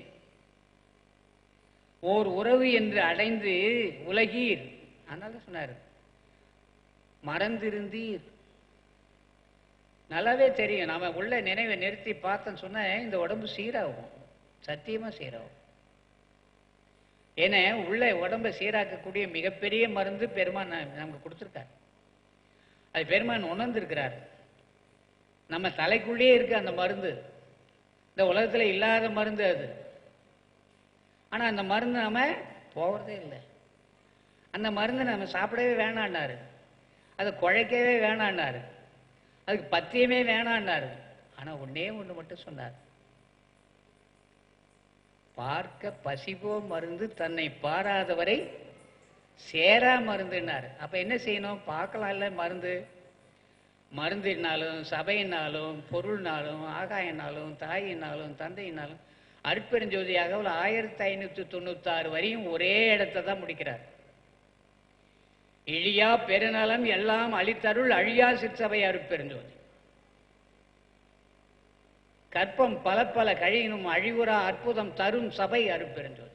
ஓர் உறவு என்று அடைந்து உலகீர் அதனால தான் சொன்னார் மறந்திருந்தீர் நல்லாவே தெரியும் நாம உள்ள நினைவை நிறுத்தி பார்த்தோன்னு சொன்னா இந்த உடம்பு சீராகும் சத்தியமா சீராகும் ஏன்னா உள்ள உடம்பை சீராக்கக்கூடிய மிகப்பெரிய மருந்து பெருமான் ந- நமக்கு கொடுத்துருக்கார் அது பெருமான் உணர்ந்திருக்கிறார் நம்ம தலைக்குள்ளேயே இருக்கு அந்த மருந்து இந்த உலகத்துல இல்லாத மருந்து அது ஆனா அந்த மருந்து நாம போகிறதே இல்லை அந்த மருந்து நம்ம சாப்பிடவே வேணான்னாரு அதை குழைக்கவே வேணான்னாரு அதுக்கு பத்தியமே வேணான்னாரு ஆனா ஒண்ணே ஒண்ணு மட்டும் சொன்னார் பார்க்க பசிபோ மருந்து தன்னை பாராதவரை சேரா மருந்துன்னார் அப்ப என்ன செய்யணும் பார்க்கலாம்ல மருந்து மருந்தினாலும் சபையினாலும் பொருள்னாலும் ஆகாயனாலும் தாயினாலும் தந்தையினாலும் அருட்பெருஞ்சோதியாக ஒரு ஆயிரத்தி ஐநூத்தி தொண்ணூத்தாறு வரையும் ஒரே இடத்தை தான் முடிக்கிறார் இழியா பெருநலம் எல்லாம் அளித்தருள் அழியா சிற்சபை அருட்பெருஞ்சோதி கற்பம் பல பல கழியினும் அழிவுறா அற்புதம் தரும் சபை அருட்பெருஞ்சோதி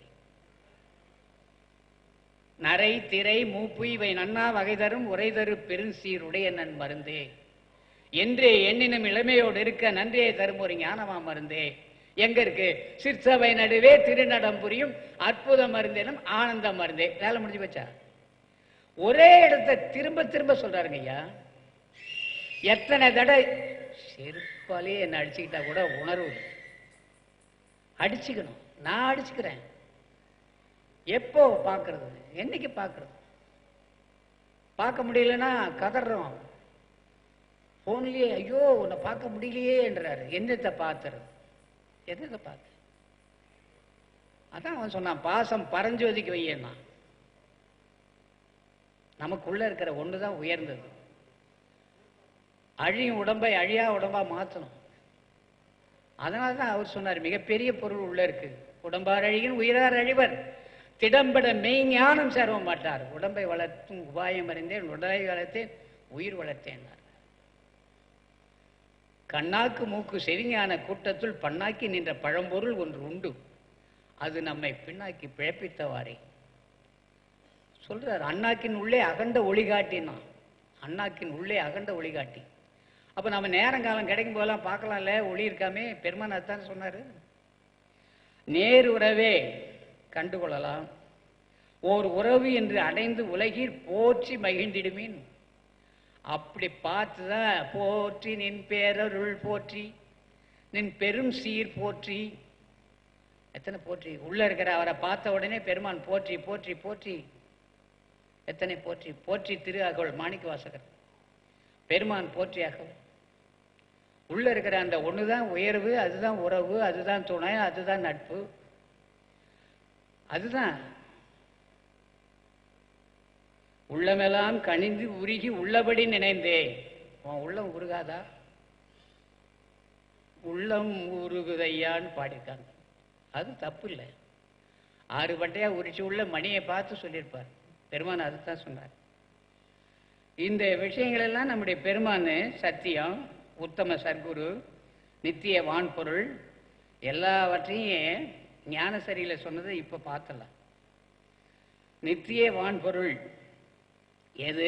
நரை திரை மூப்பு இவை நன்னா வகை தரும் உரை தரு பெருஞ்சீர் உடைய நன் மருந்தே என்றே எண்ணினும் இளமையோடு இருக்க நன்றியை தரும் ஒரு ஞானமா மருந்தே எங்க இருக்கு சிற்சபை நடுவே திருநடம் புரியும் அற்புத மருந்தேனும் ஆனந்த மருந்தே வேலை முடிஞ்சு வச்சா ஒரே இடத்தை திரும்ப திரும்ப சொல்றாருங்க ஐயா எத்தனை தடவை செருப்பாலே என்ன அடிச்சுக்கிட்டா கூட உணர்வு இல்லை. அடிச்சுக்கணும் நான் அடிச்சுக்கிறேன் எப்போ பார்க்கறது என்னைக்கு பார்க்கறது பார்க்க முடியலன்னா கதறோம் போன்லயே ஐயோ உன்னை பார்க்க முடியலையேன்றாரு என்னத்தை பார்த்துறது எதை பார்த்து அதான் அவன் சொன்னான் பாசம் பரஞ்சோதிக்கு வையன்னா நமக்குள்ள இருக்கிற ஒன்று தான் உயர்ந்தது அழியும் உடம்பை அழியா உடம்பா மாற்றணும் அதனால தான் அவர் சொன்னார் மிகப்பெரிய பொருள் உள்ள இருக்கு உடம்பார் அழியின் உயிரார் அழிவர் திடம்பட மெய்ஞானம் சேரவ மாட்டார் உடம்பை வளர்த்தும் உபாயம் அறிந்தேன் உடலை வளர்த்தேன் உயிர் வளர்த்தேன் கண்ணாக்கு மூக்கு செவிஞான கூட்டத்துள் பண்ணாக்கி நின்ற பழம்பொருள் ஒன்று உண்டு அது நம்மை பின்னாக்கி பிழைப்பித்தவாறே சொல்றார் அண்ணாக்கின் உள்ளே அகண்ட ஒளி காட்டினான் அண்ணாக்கின் உள்ளே அகண்ட ஒளி காட்டி அப்ப நம்ம நேரங்காலம் கிடைக்கும் போதெல்லாம் பார்க்கலாம்ல ஒளி இருக்காமே பெருமான் அதான் சொன்னாரு நேர் உறவே கண்டுகொள்ளலாம் ஓர் உறவு என்று அடைந்து உலகிற் போற்றி மகிழ்ந்திடுமீன் அப்படி பார்த்துதான் போற்றி நின் பேரருள் போற்றி நின் பெரும் சீர் போற்றி எத்தனை போற்றி உள்ள இருக்கிற அவரை பார்த்த உடனே பெருமான் போற்றி போற்றி போற்றி எத்தனை போற்றி போற்றி திரு அகோள் மாணிக்க வாசகர் பெருமான் போற்றி அகோள் உள்ள இருக்கிற அந்த ஒண்ணுதான் உயர்வு அதுதான் உறவு அதுதான் துணை அதுதான் நட்பு அதுதான் உள்ளமெல்லாம் கனிந்து உருகி உள்ளபடி நினைந்தே உன் உள்ளம் உருகாதா உள்ளம் உருகுதையான்னு பாடியிருக்காங்க அது தப்பு இல்லை ஆறு பட்டையா உரிச்சு உள்ள மணியை பார்த்து சொல்லியிருப்பார் பெருமான் அதுதான் சொன்னார் இந்த விஷயங்கள் எல்லாம் நம்முடைய பெருமான் சத்தியம் உத்தம சர்க்குரு நித்திய வான்பொருள் எல்லாவற்றையும் ஞானசரியில சொன்னதை இப்ப பார்த்தலாம் நித்திய வான்பொருள் எது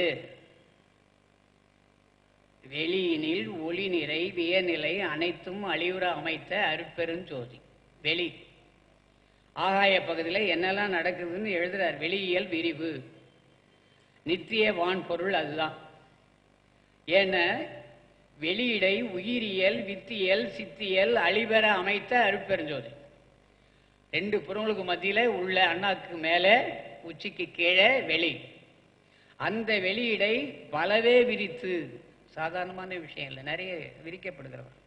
வெளியினில் ஒளி நிறை வியநிலை அனைத்தும் அழிவுற அமைத்த அருட்பெருஞ்சோதி வெளி ஆகாய பகுதியில் என்னெல்லாம் நடக்குதுன்னு எழுதுறார் வெளியியல் விரிவு நித்திய வான்பொருள் அதுதான் ஏன்னா வெளியிடை உயிரியல் வித்தியல் சித்தியல் அழிபெற அமைத்த அருட்பெருஞ்சோதி ரெண்டு புறங்களுக்கு மத்தியில உள்ள அண்ணாக்கு மேலே உச்சிக்கு கீழே வெளி அந்த வெளியிடை பலவே விரித்து சாதாரணமான விஷயம் இல்லை நிறைய விரிக்கப்படுகிறவர்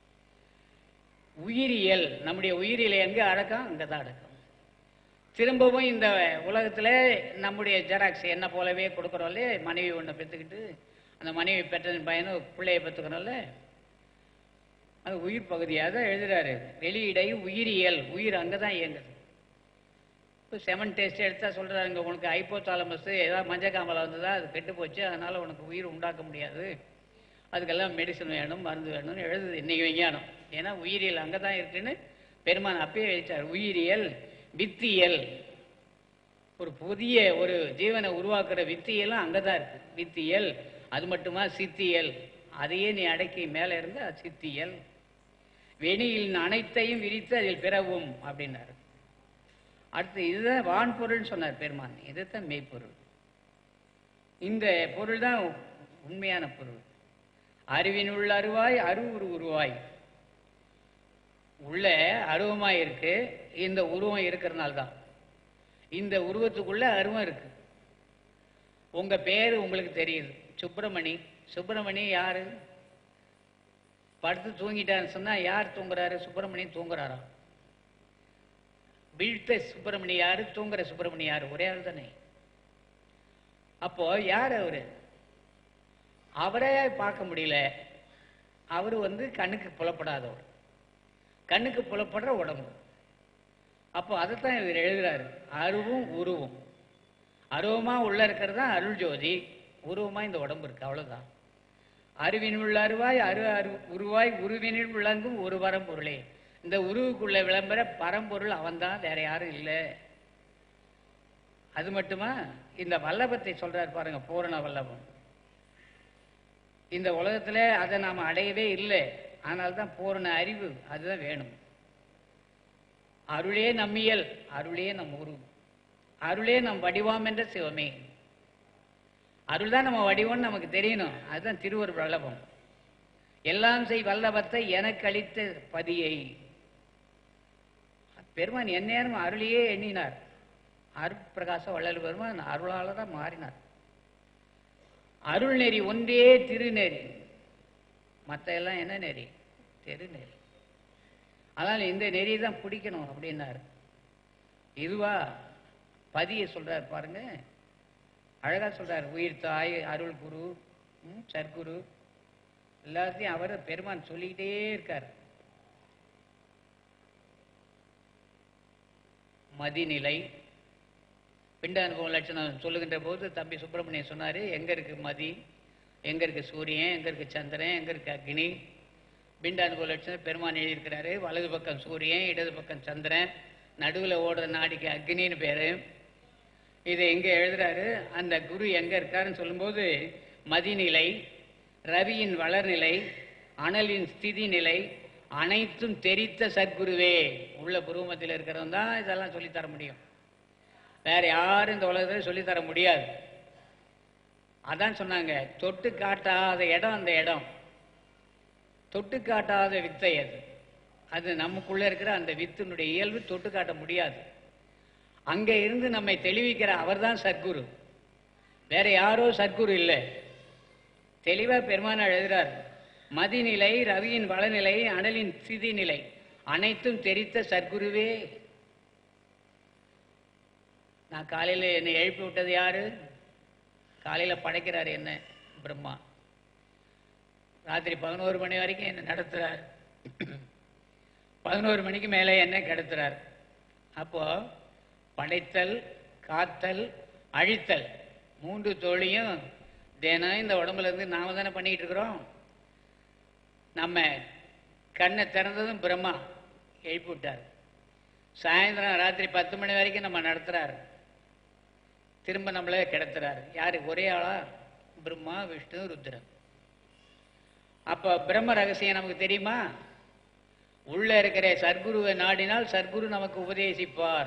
உயிரியல் நம்முடைய உயிரியல் எங்க அடக்கம் அங்கே தான் அடக்கம் திரும்பவும் இந்த உலகத்துல நம்முடைய ஜெராக்ஸ் என்ன போலவே கொடுக்குறோம்ல மனைவி ஒன்றை பெற்றுக்கிட்டு அந்த மனைவி பெற்றதன் பையனை பிள்ளைய பெற்றுக்கிறோம்ல அது உயிர் பகுதியாக தான் எழுதுறாரு வெளியிடை உயிரியல் உயிர் அங்கே தான் இயங்குது இப்போ செமன் டெஸ்ட் எடுத்தா சொல்றாங்க உனக்கு ஐப்போதாலமஸ் ஏதாவது மஞ்சக்காமலை வந்ததா அது கெட்டு போச்சு அதனால உனக்கு உயிர் உண்டாக்க முடியாது அதுக்கெல்லாம் மெடிசன் வேணும் மருந்து வேணும்னு எழுதுது இன்னைக்கு விஞ்ஞானம் ஏன்னா உயிரியல் அங்கே தான் இருக்குன்னு பெருமான் அப்பயே எழுதிட்டார் உயிரியல் வித்தியல் ஒரு புதிய ஒரு ஜீவனை உருவாக்குற வித்தியலும் அங்கே தான் இருக்கு வித்தியல் அது மட்டுமா சித்தியல் அதையே நீ அடக்கி மேலே இருந்து அது சித்தியல் வெளியில் அனைத்தையும் விரித்து அதில் பிறவும் அப்படின்னாரு அடுத்து இதுதான் வான்பொருள்னு சொன்னார் பெருமான் இதுதான் மெய்ப்பொருள் இந்த பொருள் தான் உண்மையான பொருள் அறிவினுள் அருவாய் அருவுரு உருவாய் உள்ள அருவமாய் இருக்கு இந்த உருவம் இருக்கிறதுனால தான் இந்த உருவத்துக்குள்ள அருவம் இருக்கு உங்க பேர் உங்களுக்கு தெரியுது சுப்பிரமணி சுப்பிரமணி யாரு படுத்து தூங்கிட்டான்னு சொன்னா யார் தூங்குறாரு சுப்பிரமணி தூங்குறாரா வீழ்த்த சுப்பிரமணி யாரு தூங்குற சுப்பிரமணி யாரு ஒரே ஆள் தானே அப்போ யார் அவரு அவரே பார்க்க முடியல அவர் வந்து கண்ணுக்கு புலப்படாதவர் கண்ணுக்கு புலப்படுற உடம்பு அப்போ அதைத்தான் இவர் எழுதுறாரு அருவும் உருவும் அருவமா உள்ள இருக்கிறது தான் அருள் ஜோதி உருவமா இந்த உடம்பு இருக்கு அவ்வளவுதான் அறிவினுள் அருவாய் அரு அரு உருவாய் உருவினில் விளங்கும் ஒரு பரம்பொருளே இந்த உருவுக்குள்ள விளம்பர பரம்பொருள் அவன்தான் வேற யாரும் இல்லை அது மட்டுமா இந்த வல்லபத்தை சொல்றார் பாருங்க பூரண வல்லபம் இந்த உலகத்துல அதை நாம் அடையவே இல்லை ஆனால் தான் பூரண அறிவு அதுதான் வேணும் அருளே நம்மியல் அருளே நம் உரு அருளே நம் வடிவாம் என்ற சிவமே அருள் தான் நம்ம வடிவம்னு நமக்கு தெரியணும் அதுதான் திருவருள் வல்லபம் எல்லாம் செய் வல்லபத்தை எனக்கு அளித்த பதியை பெருமான் எந்நேரம் அருளையே எண்ணினார் அருட்பிரகாச வள்ளல் பெருமான் அருளால தான் மாறினார் அருள் நெறி ஒன்றே திருநெறி மற்ற எல்லாம் என்ன நெறி தெருநெறி அதனால் இந்த நெறி தான் பிடிக்கணும் அப்படின்னாரு இதுவா பதிய சொல்றார் பாருங்க அழகா சொல்றார் உயிர் தாய் அருள் குரு ம், சற்குரு எல்லாத்தையும் அவர் பெருமான் சொல்லிக்கிட்டே இருக்கார் மதிநிலை பிண்ட அனுபவம் லட்சணம் சொல்லுகின்ற போது தம்பி சுப்பிரமணியன் சொன்னாரு எங்க இருக்கு மதி எங்க இருக்கு சூரியன் எங்க இருக்கு சந்திரன் எங்க இருக்கு அக்னி பிண்ட அனுபவ லட்சணம் பெருமான் எழுதியிருக்கிறாரு வலது பக்கம் சூரியன் இடது பக்கம் சந்திரன் நடுவுல ஓடுற நாடிக்கு அக்னின்னு பேரு இதை எங்க எழுதுறாரு அந்த குரு எங்க இருக்காருன்னு சொல்லும்போது மதிநிலை ரவியின் வளர்நிலை அனலின் ஸ்திதி நிலை அனைத்தும் தெரித்த சத்குருவே உள்ள புருவமத்தில் இருக்கிறவன் தான் இதெல்லாம் சொல்லித் தர முடியும் வேற யாரும் இந்த உலகத்தில் சொல்லித் தர முடியாது அதான் சொன்னாங்க தொட்டு காட்டாத இடம் அந்த இடம் தொட்டு காட்டாத வித்தை அது அது நமக்குள்ள இருக்கிற அந்த வித்தினுடைய இயல்பு தொட்டு காட்ட முடியாது அங்கே இருந்து நம்மை தெளிவிக்கிற அவர்தான் சத்குரு வேற யாரோ சத்குரு இல்லை தெளிவா பெருமானார் எழுதுறார் மதிநிலை ரவியின் வளநிலை அனலின் சிதி நிலை அனைத்தும் தெரித்த சத்குருவே நான் காலையில என்னை எழுப்பி விட்டது யாரு காலையில படைக்கிறாரு என்ன பிரம்மா ராத்திரி பதினோரு மணி வரைக்கும் என்ன நடத்துறார் பதினோரு மணிக்கு மேலே என்ன கெடுத்துறார் அப்போ படைத்தல் காத்தல் அழித்தல் மூன்று தொழிலையும் தினம் இந்த உடம்புல இருந்து நாம தானே பண்ணிக்கிட்டு இருக்கிறோம் நம்ம கண்ணை திறந்ததும் பிரம்மா எழுப்பி விட்டார் சாயந்தரம் ராத்திரி பத்து மணி வரைக்கும் நம்ம நடத்துறாரு திரும்ப நம்மளே கிடத்துறாரு யாரு ஒரே ஆளா பிரம்மா விஷ்ணு ருத்ரன் அப்ப பிரம்ம ரகசியம் நமக்கு தெரியுமா உள்ள இருக்கிற சர்க்குருவை நாடினால் சர்க்குரு நமக்கு உபதேசிப்பார்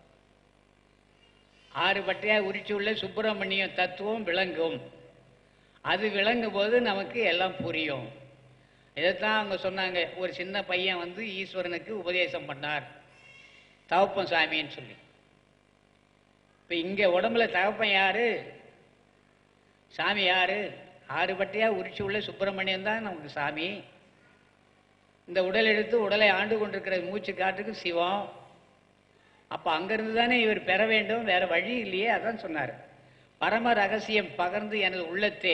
ஆறு பட்டையா உரிச்சு உள்ள சுப்பிரமணியம் தத்துவம் விளங்கும் அது விளங்கும் போது நமக்கு எல்லாம் புரியும் இதைத்தான் அவங்க சொன்னாங்க ஒரு சின்ன பையன் வந்து ஈஸ்வரனுக்கு உபதேசம் பண்ணார் தகப்பன் சாமின்னு சொல்லி இப்ப இங்க உடம்புல தகப்பன் யாரு சாமி யாரு ஆறு பட்டையா உரிச்சு உள்ள சுப்பிரமணியம் தான் நமக்கு சாமி இந்த உடல் எடுத்து உடலை ஆண்டு கொண்டிருக்கிற மூச்சு காட்டுக்கு சிவம் அப்ப அங்கிருந்து தானே இவர் பெற வேண்டும் வேற வழி இல்லையே அதான் சொன்னார் பரம ரகசியம் பகர்ந்து எனது உள்ளத்தே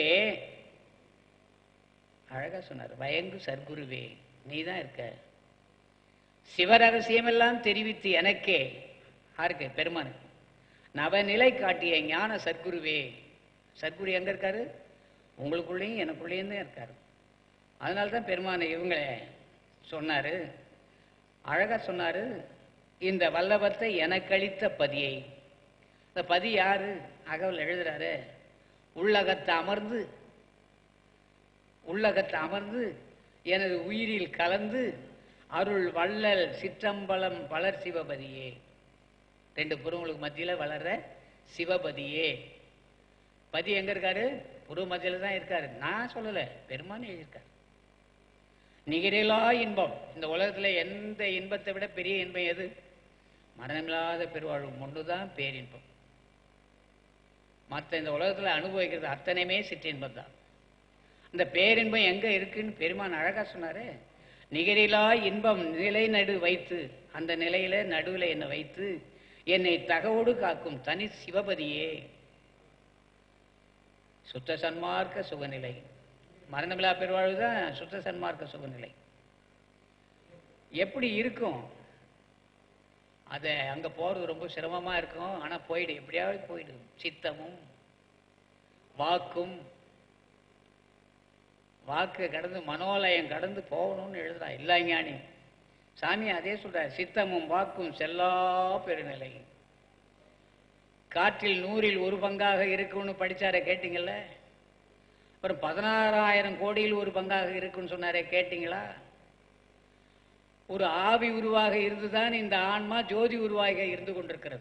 அழகா சொன்னார் வயங்கு சர்க்குருவே நீ தான் இருக்க சிவரகசியமெல்லாம் தெரிவித்து எனக்கே யாருக்கு பெருமானுக்கு நவநிலை காட்டிய ஞான சர்க்குருவே சர்க்குரு எங்க இருக்காரு உங்களுக்குள்ளேயும் எனக்குள்ளேயும் தான் இருக்காரு அதனால தான் பெருமானை இவங்கள சொன்னாரு அழகா சொன்னாரு இந்த வல்லபத்தை எனக்களித்த பதியை இந்த பதி யாரு அகவல் எழுதுறாரு உள்ளகத்தை அமர்ந்து உள்ளகத்தை அமர்ந்து எனது உயிரில் கலந்து அருள் வள்ளல் சிற்றம்பலம் வளர் சிவபதியே ரெண்டு புறங்களுக்கு மத்தியில வளர்ற சிவபதியே பதி எங்க இருக்காரு புரு மத்தியில தான் இருக்காரு நான் சொல்லல பெருமான் எழுதியிருக்காரு நிகரிலா இன்பம் இந்த உலகத்துல எந்த இன்பத்தை விட பெரிய இன்பம் எது மரணமில்லாத பெருவாழ்வு ஒன்றுதான் பேரின்பம் மற்ற இந்த உலகத்துல அனுபவிக்கிறது அத்தனையுமே சிற்றின்பம் தான் இந்த பேரின்பம் எங்க இருக்குன்னு பெருமான் அழகா சொன்னாரு நிகரிலா இன்பம் நிலை நடு வைத்து அந்த நிலையில நடுவுல என்னை வைத்து என்னை தகவோடு காக்கும் தனி சிவபதியே சுத்த சன்மார்க்க சுகநிலை மரணமில்லா பெருவாழ்வு தான் சுத்த சன்மார்க்க சுகநிலை எப்படி இருக்கும் அதை அங்க போறது ரொம்ப சிரமமா இருக்கும் ஆனா போயிடு எப்படியாவது போயிடும் சித்தமும் வாக்கும் வாக்கு கடந்து மனோலயம் கடந்து போகணும்னு எழுதுறா இல்ல ஞானி சாமி அதே சொல்றார் சித்தமும் வாக்கும் செல்லா பெருநிலை காற்றில் நூறில் ஒரு பங்காக இருக்கும்னு படிச்சாரே கேட்டீங்கல்ல அப்புறம் பதினாறாயிரம் கோடியில் ஒரு பங்காக இருக்குன்னு சொன்னாரே கேட்டீங்களா ஒரு ஆவி உருவாக இருந்துதான் இந்த ஆன்மா ஜோதி உருவாக இருந்து கொண்டிருக்கிறது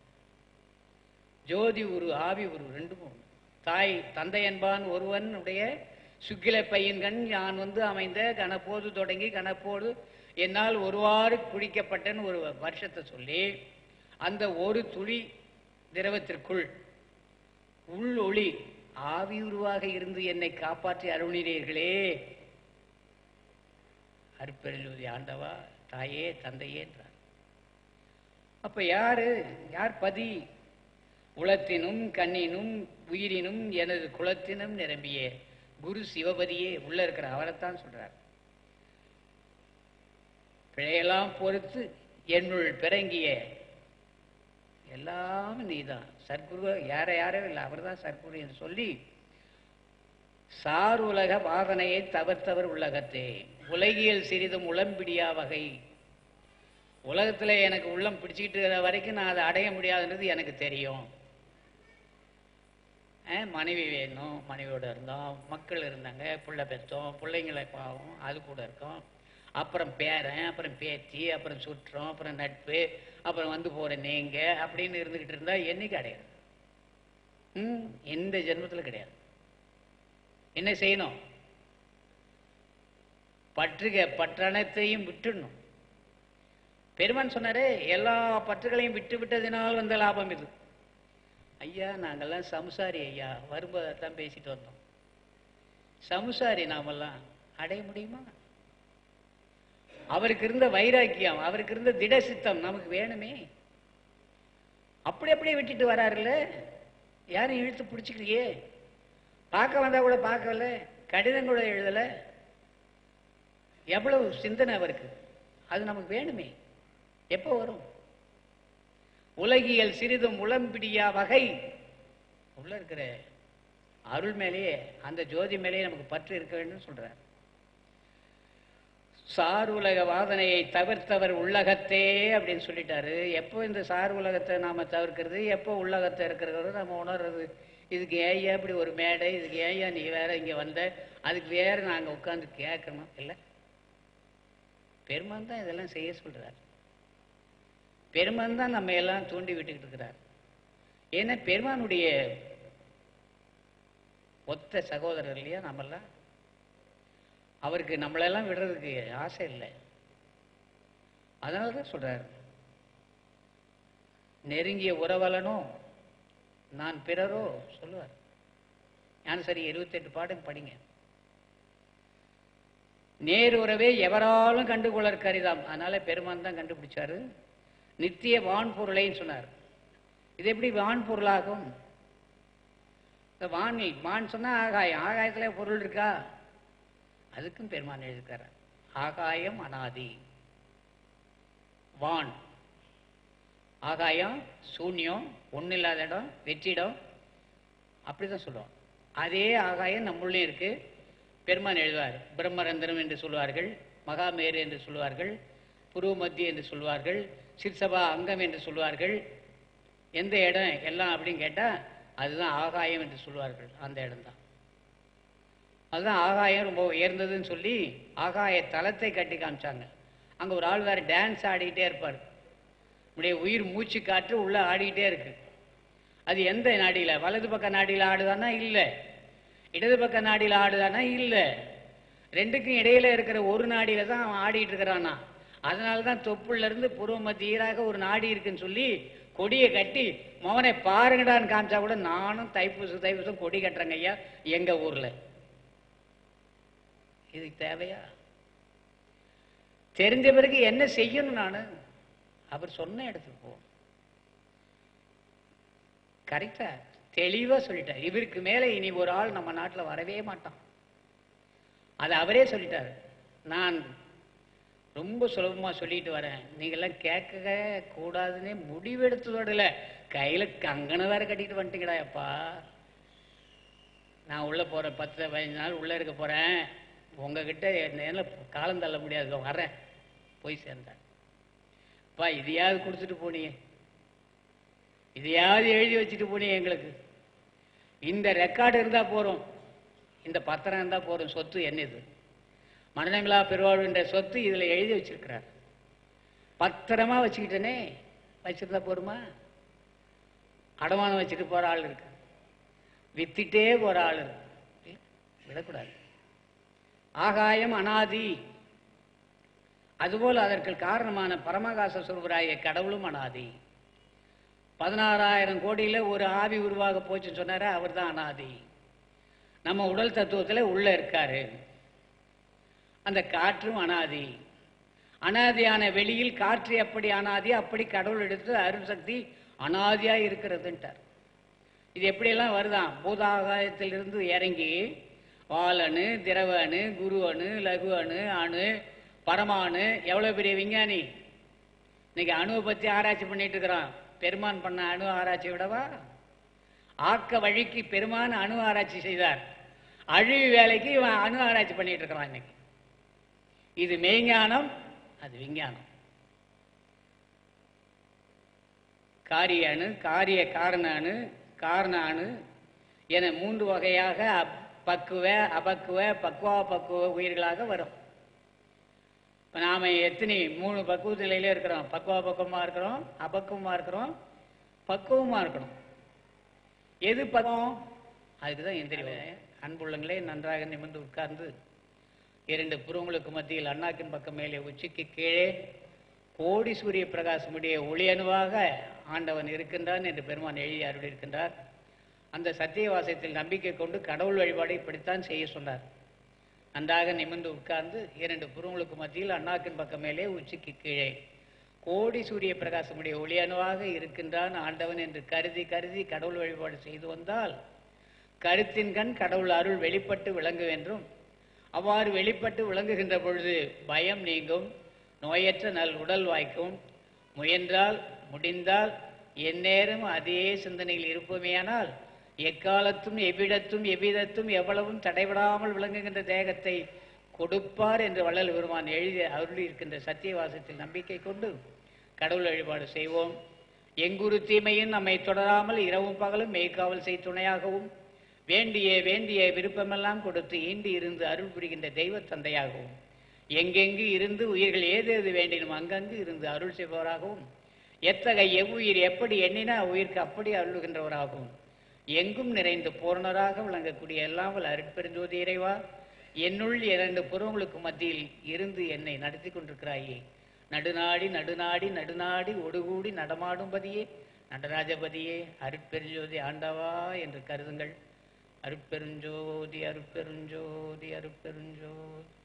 ஜோதி உரு ஆவி உரு ரெண்டும் ஒண்ணு. தாய் தந்தை என்பான் ஒருவன் உடைய சுக்கில பையன்கண் யான் வந்து அமைந்த கணப்போது தொடங்கி கணப்போடு என்னால் ஒருவாறு குடிக்கப்பட்டன்னு ஒரு வருஷத்தை சொல்லி அந்த ஒரு துளி திரவத்திற்குள் உள் ஒளி ஆவி உருவாக இருந்து என்னை காப்பாற்றி அருளினீர்களே அருப்பெருளுதி ஆண்டவா தாயே தந்தையே என்றார் அப்ப யாரு யார் பதி உளத்தினும் கண்ணினும் உயிரினும் எனது குலத்தினும் நிரம்பிய குரு சிவபதியே உள்ள இருக்கிற அவரைத்தான் சொல்றார் பிழையெல்லாம் பொறுத்து என்னுள் பிறங்கிய எல்லாம் நீதான் சர்க்குரு யார யாரும் இல்லை அவர்தான் சர்க்குரு என்று சொல்லி சார் உலக வாதனையை தவிர்த்தவர் உலகத்தே உலகியல் சிறிதும் உளம்பிடியா வகை உலகத்துல எனக்கு உள்ளம் பிடிச்சிக்கிட்டு இருக்கிற வரைக்கும் நான் அதை அடைய முடியாதுன்றது எனக்கு தெரியும் அஹ் மனைவி வேணும் மனைவியோட இருந்தோம் மக்கள் இருந்தாங்க பிள்ளை பெற்றோம் பிள்ளைங்களை பாவம் அது கூட இருக்கோம் அப்புறம் பேரன் அப்புறம் பேத்தி அப்புறம் சுற்றம் அப்புறம் நட்பு அப்புறம் வந்து போற நீங்க அப்படின்னு இருந்துகிட்டு இருந்தா என்னைக்கு அடையாது ம் எந்த ஜென்மத்துல கிடையாது என்ன செய்யணும் பற்றுக பற்றனைத்தையும் விட்டுடணும் பெருமான் சொன்னாரே எல்லா பற்றுகளையும் விட்டு விட்டதினால் வந்த லாபம் இது ஐயா நாங்கெல்லாம் சம்சாரி ஐயா வரும்போது தான் பேசிட்டு வந்தோம் சம்சாரி நாமெல்லாம் அடைய முடியுமா அவருக்கு இருந்த வைராக்கியம் அவருக்கு இருந்த திட சித்தம் நமக்கு வேணுமே அப்படி அப்படியே விட்டுட்டு வராருல்ல யாரும் இழுத்து பிடிச்சிக்கலையே பார்க்க வந்தா கூட பார்க்கல கடிதம் கூட எழுதல எவ்வளவு சிந்தனை அவருக்கு அது நமக்கு வேணுமே எப்போ வரும் உலகியல் சிறிதும் உளம்பிடியா வகை உள்ள இருக்கிற அருள் மேலேயே அந்த ஜோதி மேலேயே நமக்கு பற்று இருக்க வேண்டும் சொல்றார் சார் உலக வாதனையை தவிர்த்தவர் உள்ளகத்தே அப்படின்னு சொல்லிட்டாரு எப்போ இந்த சார் உலகத்தை நாம தவிர்க்கிறது எப்போ உள்ளகத்தை இருக்கிறது நம்ம உணர்றது இதுக்கு ஏயா இப்படி ஒரு மேடை இதுக்கு ஏயா நீ வேற இங்க வந்த அதுக்கு வேற நாங்க உட்கார்ந்து கேட்கணும் இல்லை பெருமான் தான் இதெல்லாம் செய்ய சொல்றார் பெருமான் தான் நம்ம எல்லாம் தூண்டி விட்டுக்கிட்டு இருக்கிறார் ஏன்னா பெருமானுடைய ஒத்த சகோதரர் இல்லையா நம்மெல்லாம் அவருக்கு நம்மளெல்லாம் விடுறதுக்கு ஆசை இல்லை அதனால தான் சொல்றார் நெருங்கிய உறவலனோ நான் பிறரோ சொல்லுவார் ஞான சரி இருபத்தெட்டு பாடம் படிங்க நேர் உறவே எவராலும் கண்டுகொள்ளற் கரிதாம் அதனால பெருமான் தான் கண்டுபிடிச்சாரு நித்திய வான் பொருளைன்னு சொன்னார் இது எப்படி வான் பொருளாகும் இந்த வானில் வான் சொன்னா ஆகாயம் ஆகாயத்துல பொருள் இருக்கா அதுக்கும் பெருமான் எழுதிருக்காரு ஆகாயம் அனாதி வான் ஆகாயம் சூன்யம் ஒன்றும் இல்லாத இடம் வெற்றிடம் அப்படிதான் சொல்லுவோம் அதே ஆகாயம் நம்மளே இருக்கு பெருமான் எழுதுவார் பிரம்மரந்திரம் என்று சொல்வார்கள் மகாமேரு என்று சொல்வார்கள் புருவமத்தி என்று சொல்வார்கள் சிற்சபா அங்கம் என்று சொல்வார்கள் எந்த இடம் எல்லாம் அப்படின்னு கேட்டால் அதுதான் ஆகாயம் என்று சொல்வார்கள் அந்த இடம்தான் அதுதான் ஆகாயம் ரொம்ப உயர்ந்ததுன்னு சொல்லி ஆகாய தலத்தை கட்டி காமிச்சாங்க அங்கே ஒரு ஆள் வேறு டான்ஸ் ஆடிக்கிட்டே இருப்பார் நம்முடைய உயிர் மூச்சு காற்று உள்ளே ஆடிக்கிட்டே இருக்கு அது எந்த நாடியில் வலது பக்க நாடியில் ஆடுதானா இல்லை இடது பக்க நாடியில் ஆடுதானா இல்லை ரெண்டுக்கும் இடையில இருக்கிற ஒரு நாடியில தான் அவன் ஆடிட்டு இருக்கிறானா அதனால தான் தொப்புள்ள இருந்து புருவ மத்தியராக ஒரு நாடி இருக்குன்னு சொல்லி கொடியை கட்டி மவனை பாருங்கடான்னு காமிச்சா கூட நானும் தைப்பூசம் தைப்பூசம் கொடி கட்டுறேங்க ஐயா எங்க ஊர்ல இதுக்கு தேவையா தெரிஞ்ச பிறகு என்ன செய்யணும் நான் அவர் சொன்ன இடத்துக்கு போ கரெக்டா தெளிவா சொல்லிட்டார் இவருக்கு மேல இனி ஒரு ஆள் நம்ம நாட்டுல வரவே மாட்டான் அது அவரே சொல்லிட்டார் நான் ரொம்ப சுலபமா சொல்லிட்டு வரேன் நீங்கெல்லாம் கேட்க கூடாதுன்னே முடிவெடுத்ததோடல கையில கங்கணம் வேற கட்டிட்டு வந்துட்டீங்கடா அப்பா நான் உள்ள போறேன் பத்து பதினஞ்சு நாள் உள்ள இருக்க போறேன் உங்ககிட்ட நேரில் காலம் தள்ள முடியாது இதோ வரேன் போய் சேர்ந்தேன் அப்பா இதையாவது கொடுத்துட்டு போனீங்க இதையாவது எழுதி வச்சுட்டு போனீங்க எங்களுக்கு இந்த ரெக்கார்டு இருந்தா போறோம் இந்த பத்திரம் இருந்தா போறோம் சொத்து என்னது மரணங்களா பெருவாழ்வுன்ற சொத்து இதுல எழுதி வச்சிருக்கிறார் பத்திரமா வச்சுக்கிட்டனே வச்சிருந்தா போருமா அடமானம் வச்சுட்டு போற ஆள் இருக்கு வித்துட்டே போற ஆள் இருக்கு விடக்கூடாது ஆகாயம் அனாதி அதுபோல் அதற்கு காரணமான பரமகாச சுரபராய கடவுளும் அனாதி பதினாறாயிரம் கோடியில ஒரு ஆவி உருவாக போச்சுன்னு சொன்னாரு அவர் தான் அனாதி நம்ம உடல் தத்துவத்துல உள்ள இருக்காரு அந்த காற்றும் அனாதி அனாதியான வெளியில் காற்று எப்படி அனாதி அப்படி கடவுள் எடுத்து அருள் சக்தி அனாதியா இருக்கிறதுன்ட்டார் இது எப்படியெல்லாம் வருதான் பூதாகாயத்திலிருந்து இறங்கி வாலனு திரவ அணு குரு அணு லகு அணு அணு பரமாணு எவ்வளவு பெரிய விஞ்ஞானி இன்னைக்கு அணுவை பத்தி ஆராய்ச்சி பண்ணிட்டு இருக்கிறான் பெருமான் பண்ண அணு ஆராய்ச்சி விடவா ஆக்க வழிக்கு பெருமான் அணு ஆராய்ச்சி செய்தார் அழிவு வேலைக்கு இவன் அணு ஆராய்ச்சி பண்ணிட்டு இருக்கிறான் இன்னைக்கு இது மெய்ஞானம் அது விஞ்ஞானம் காரிய அணு காரிய காரண அணு காரண அணு என மூன்று வகையாக அப்- பக்குவ அபக்குவ பக்குவா பக்குவ உயிர்களாக வரும் இப்போ நாம் எத்தனை மூணு பக்குவ நிலையில இருக்கிறோம் பக்குவா பக்குவமாக இருக்கிறோம் அபக்குவமாக இருக்கிறோம் பக்குவமாக இருக்கணும் எது பக்குவம் அதுக்கு தான் எந்திரி அன்புள்ளங்களே நன்றாக நிமிர்ந்து உட்கார்ந்து இரண்டு புருவங்களுக்கு மத்தியில் அண்ணாக்கின் பக்கம் மேலே உச்சிக்கு கீழே கோடி சூரிய பிரகாசமுடைய ஒளியணுவாக ஆண்டவன் இருக்கின்றான் என்று பெருமான் எழுதி அருள் இருக்கின்றார் அந்த சத்தியவாசத்தில் நம்பிக்கை கொண்டு கடவுள் வழிபாடை இப்படித்தான் செய்ய சொன்னார் நன்றாக நிமிர்ந்து உட்கார்ந்து இரண்டு புருவங்களுக்கு மத்தியில் அண்ணாக்கின் பக்கம் மேலே உச்சிக்கு கீழே கோடி சூரிய பிரகாசமுடைய ஒளியணுவாக இருக்கின்றான் ஆண்டவன் என்று கருதி கருதி கடவுள் வழிபாடு செய்து வந்தால் கருத்தின் கண் கடவுள் அருள் வெளிப்பட்டு விளங்கும் என்றும் அவ்வாறு வெளிப்பட்டு விளங்குகின்ற பொழுது பயம் நீங்கும் நோயற்ற நல் உடல் வாய்க்கும் முயன்றால் முடிந்தால் எந்நேரம் அதே சிந்தனையில் இருப்போமேயானால் எக்காலத்தும் எவ்விடத்தும் எவ்விதத்தும் எவ்வளவும் தடைபடாமல் விளங்குகின்ற தேகத்தை கொடுப்பார் என்று வள்ளல் பெருமான் எழுதி அருளி இருக்கின்ற சத்தியவாசத்தில் நம்பிக்கை கொண்டு கடவுள் வழிபாடு செய்வோம் எங்குரு தீமையும் நம்மை தொடராமல் இரவும் பகலும் மெய்க்காவல் செய் துணையாகவும் வேண்டிய வேண்டிய விருப்பமெல்லாம் கொடுத்து ஈண்டு இருந்து அருள் புரிகின்ற தெய்வ தந்தையாகவும் எங்கெங்கு இருந்து உயிர்கள் ஏதேது வேண்டினும் அங்கங்கு இருந்து அருள் செய்பவராகவும் எத்தகைய எவ்வுயிர் எப்படி எண்ணினா உயிருக்கு அப்படி அருளுகின்றவராகவும் எங்கும் நிறைந்து பூரணராக விளங்கக்கூடிய எல்லாம் வல்ல அருட்பெருஞ்சோதி இறைவா என்னுள் இரண்டு புறங்களுக்கு மத்தியில் இருந்து என்னை நடத்தி கொண்டிருக்கிறாயே நடுநாடி நடுநாடி நடுநாடி ஒடுகூடி நடமாடும்பதியே நடராஜபதியே அருட்பெருஞ்சோதி ஆண்டவா என்று கருதுங்கள் அருட்பெருஞ்சோதி அருட்பெருஞ்சோதி அருட்பெருஞ்சோதி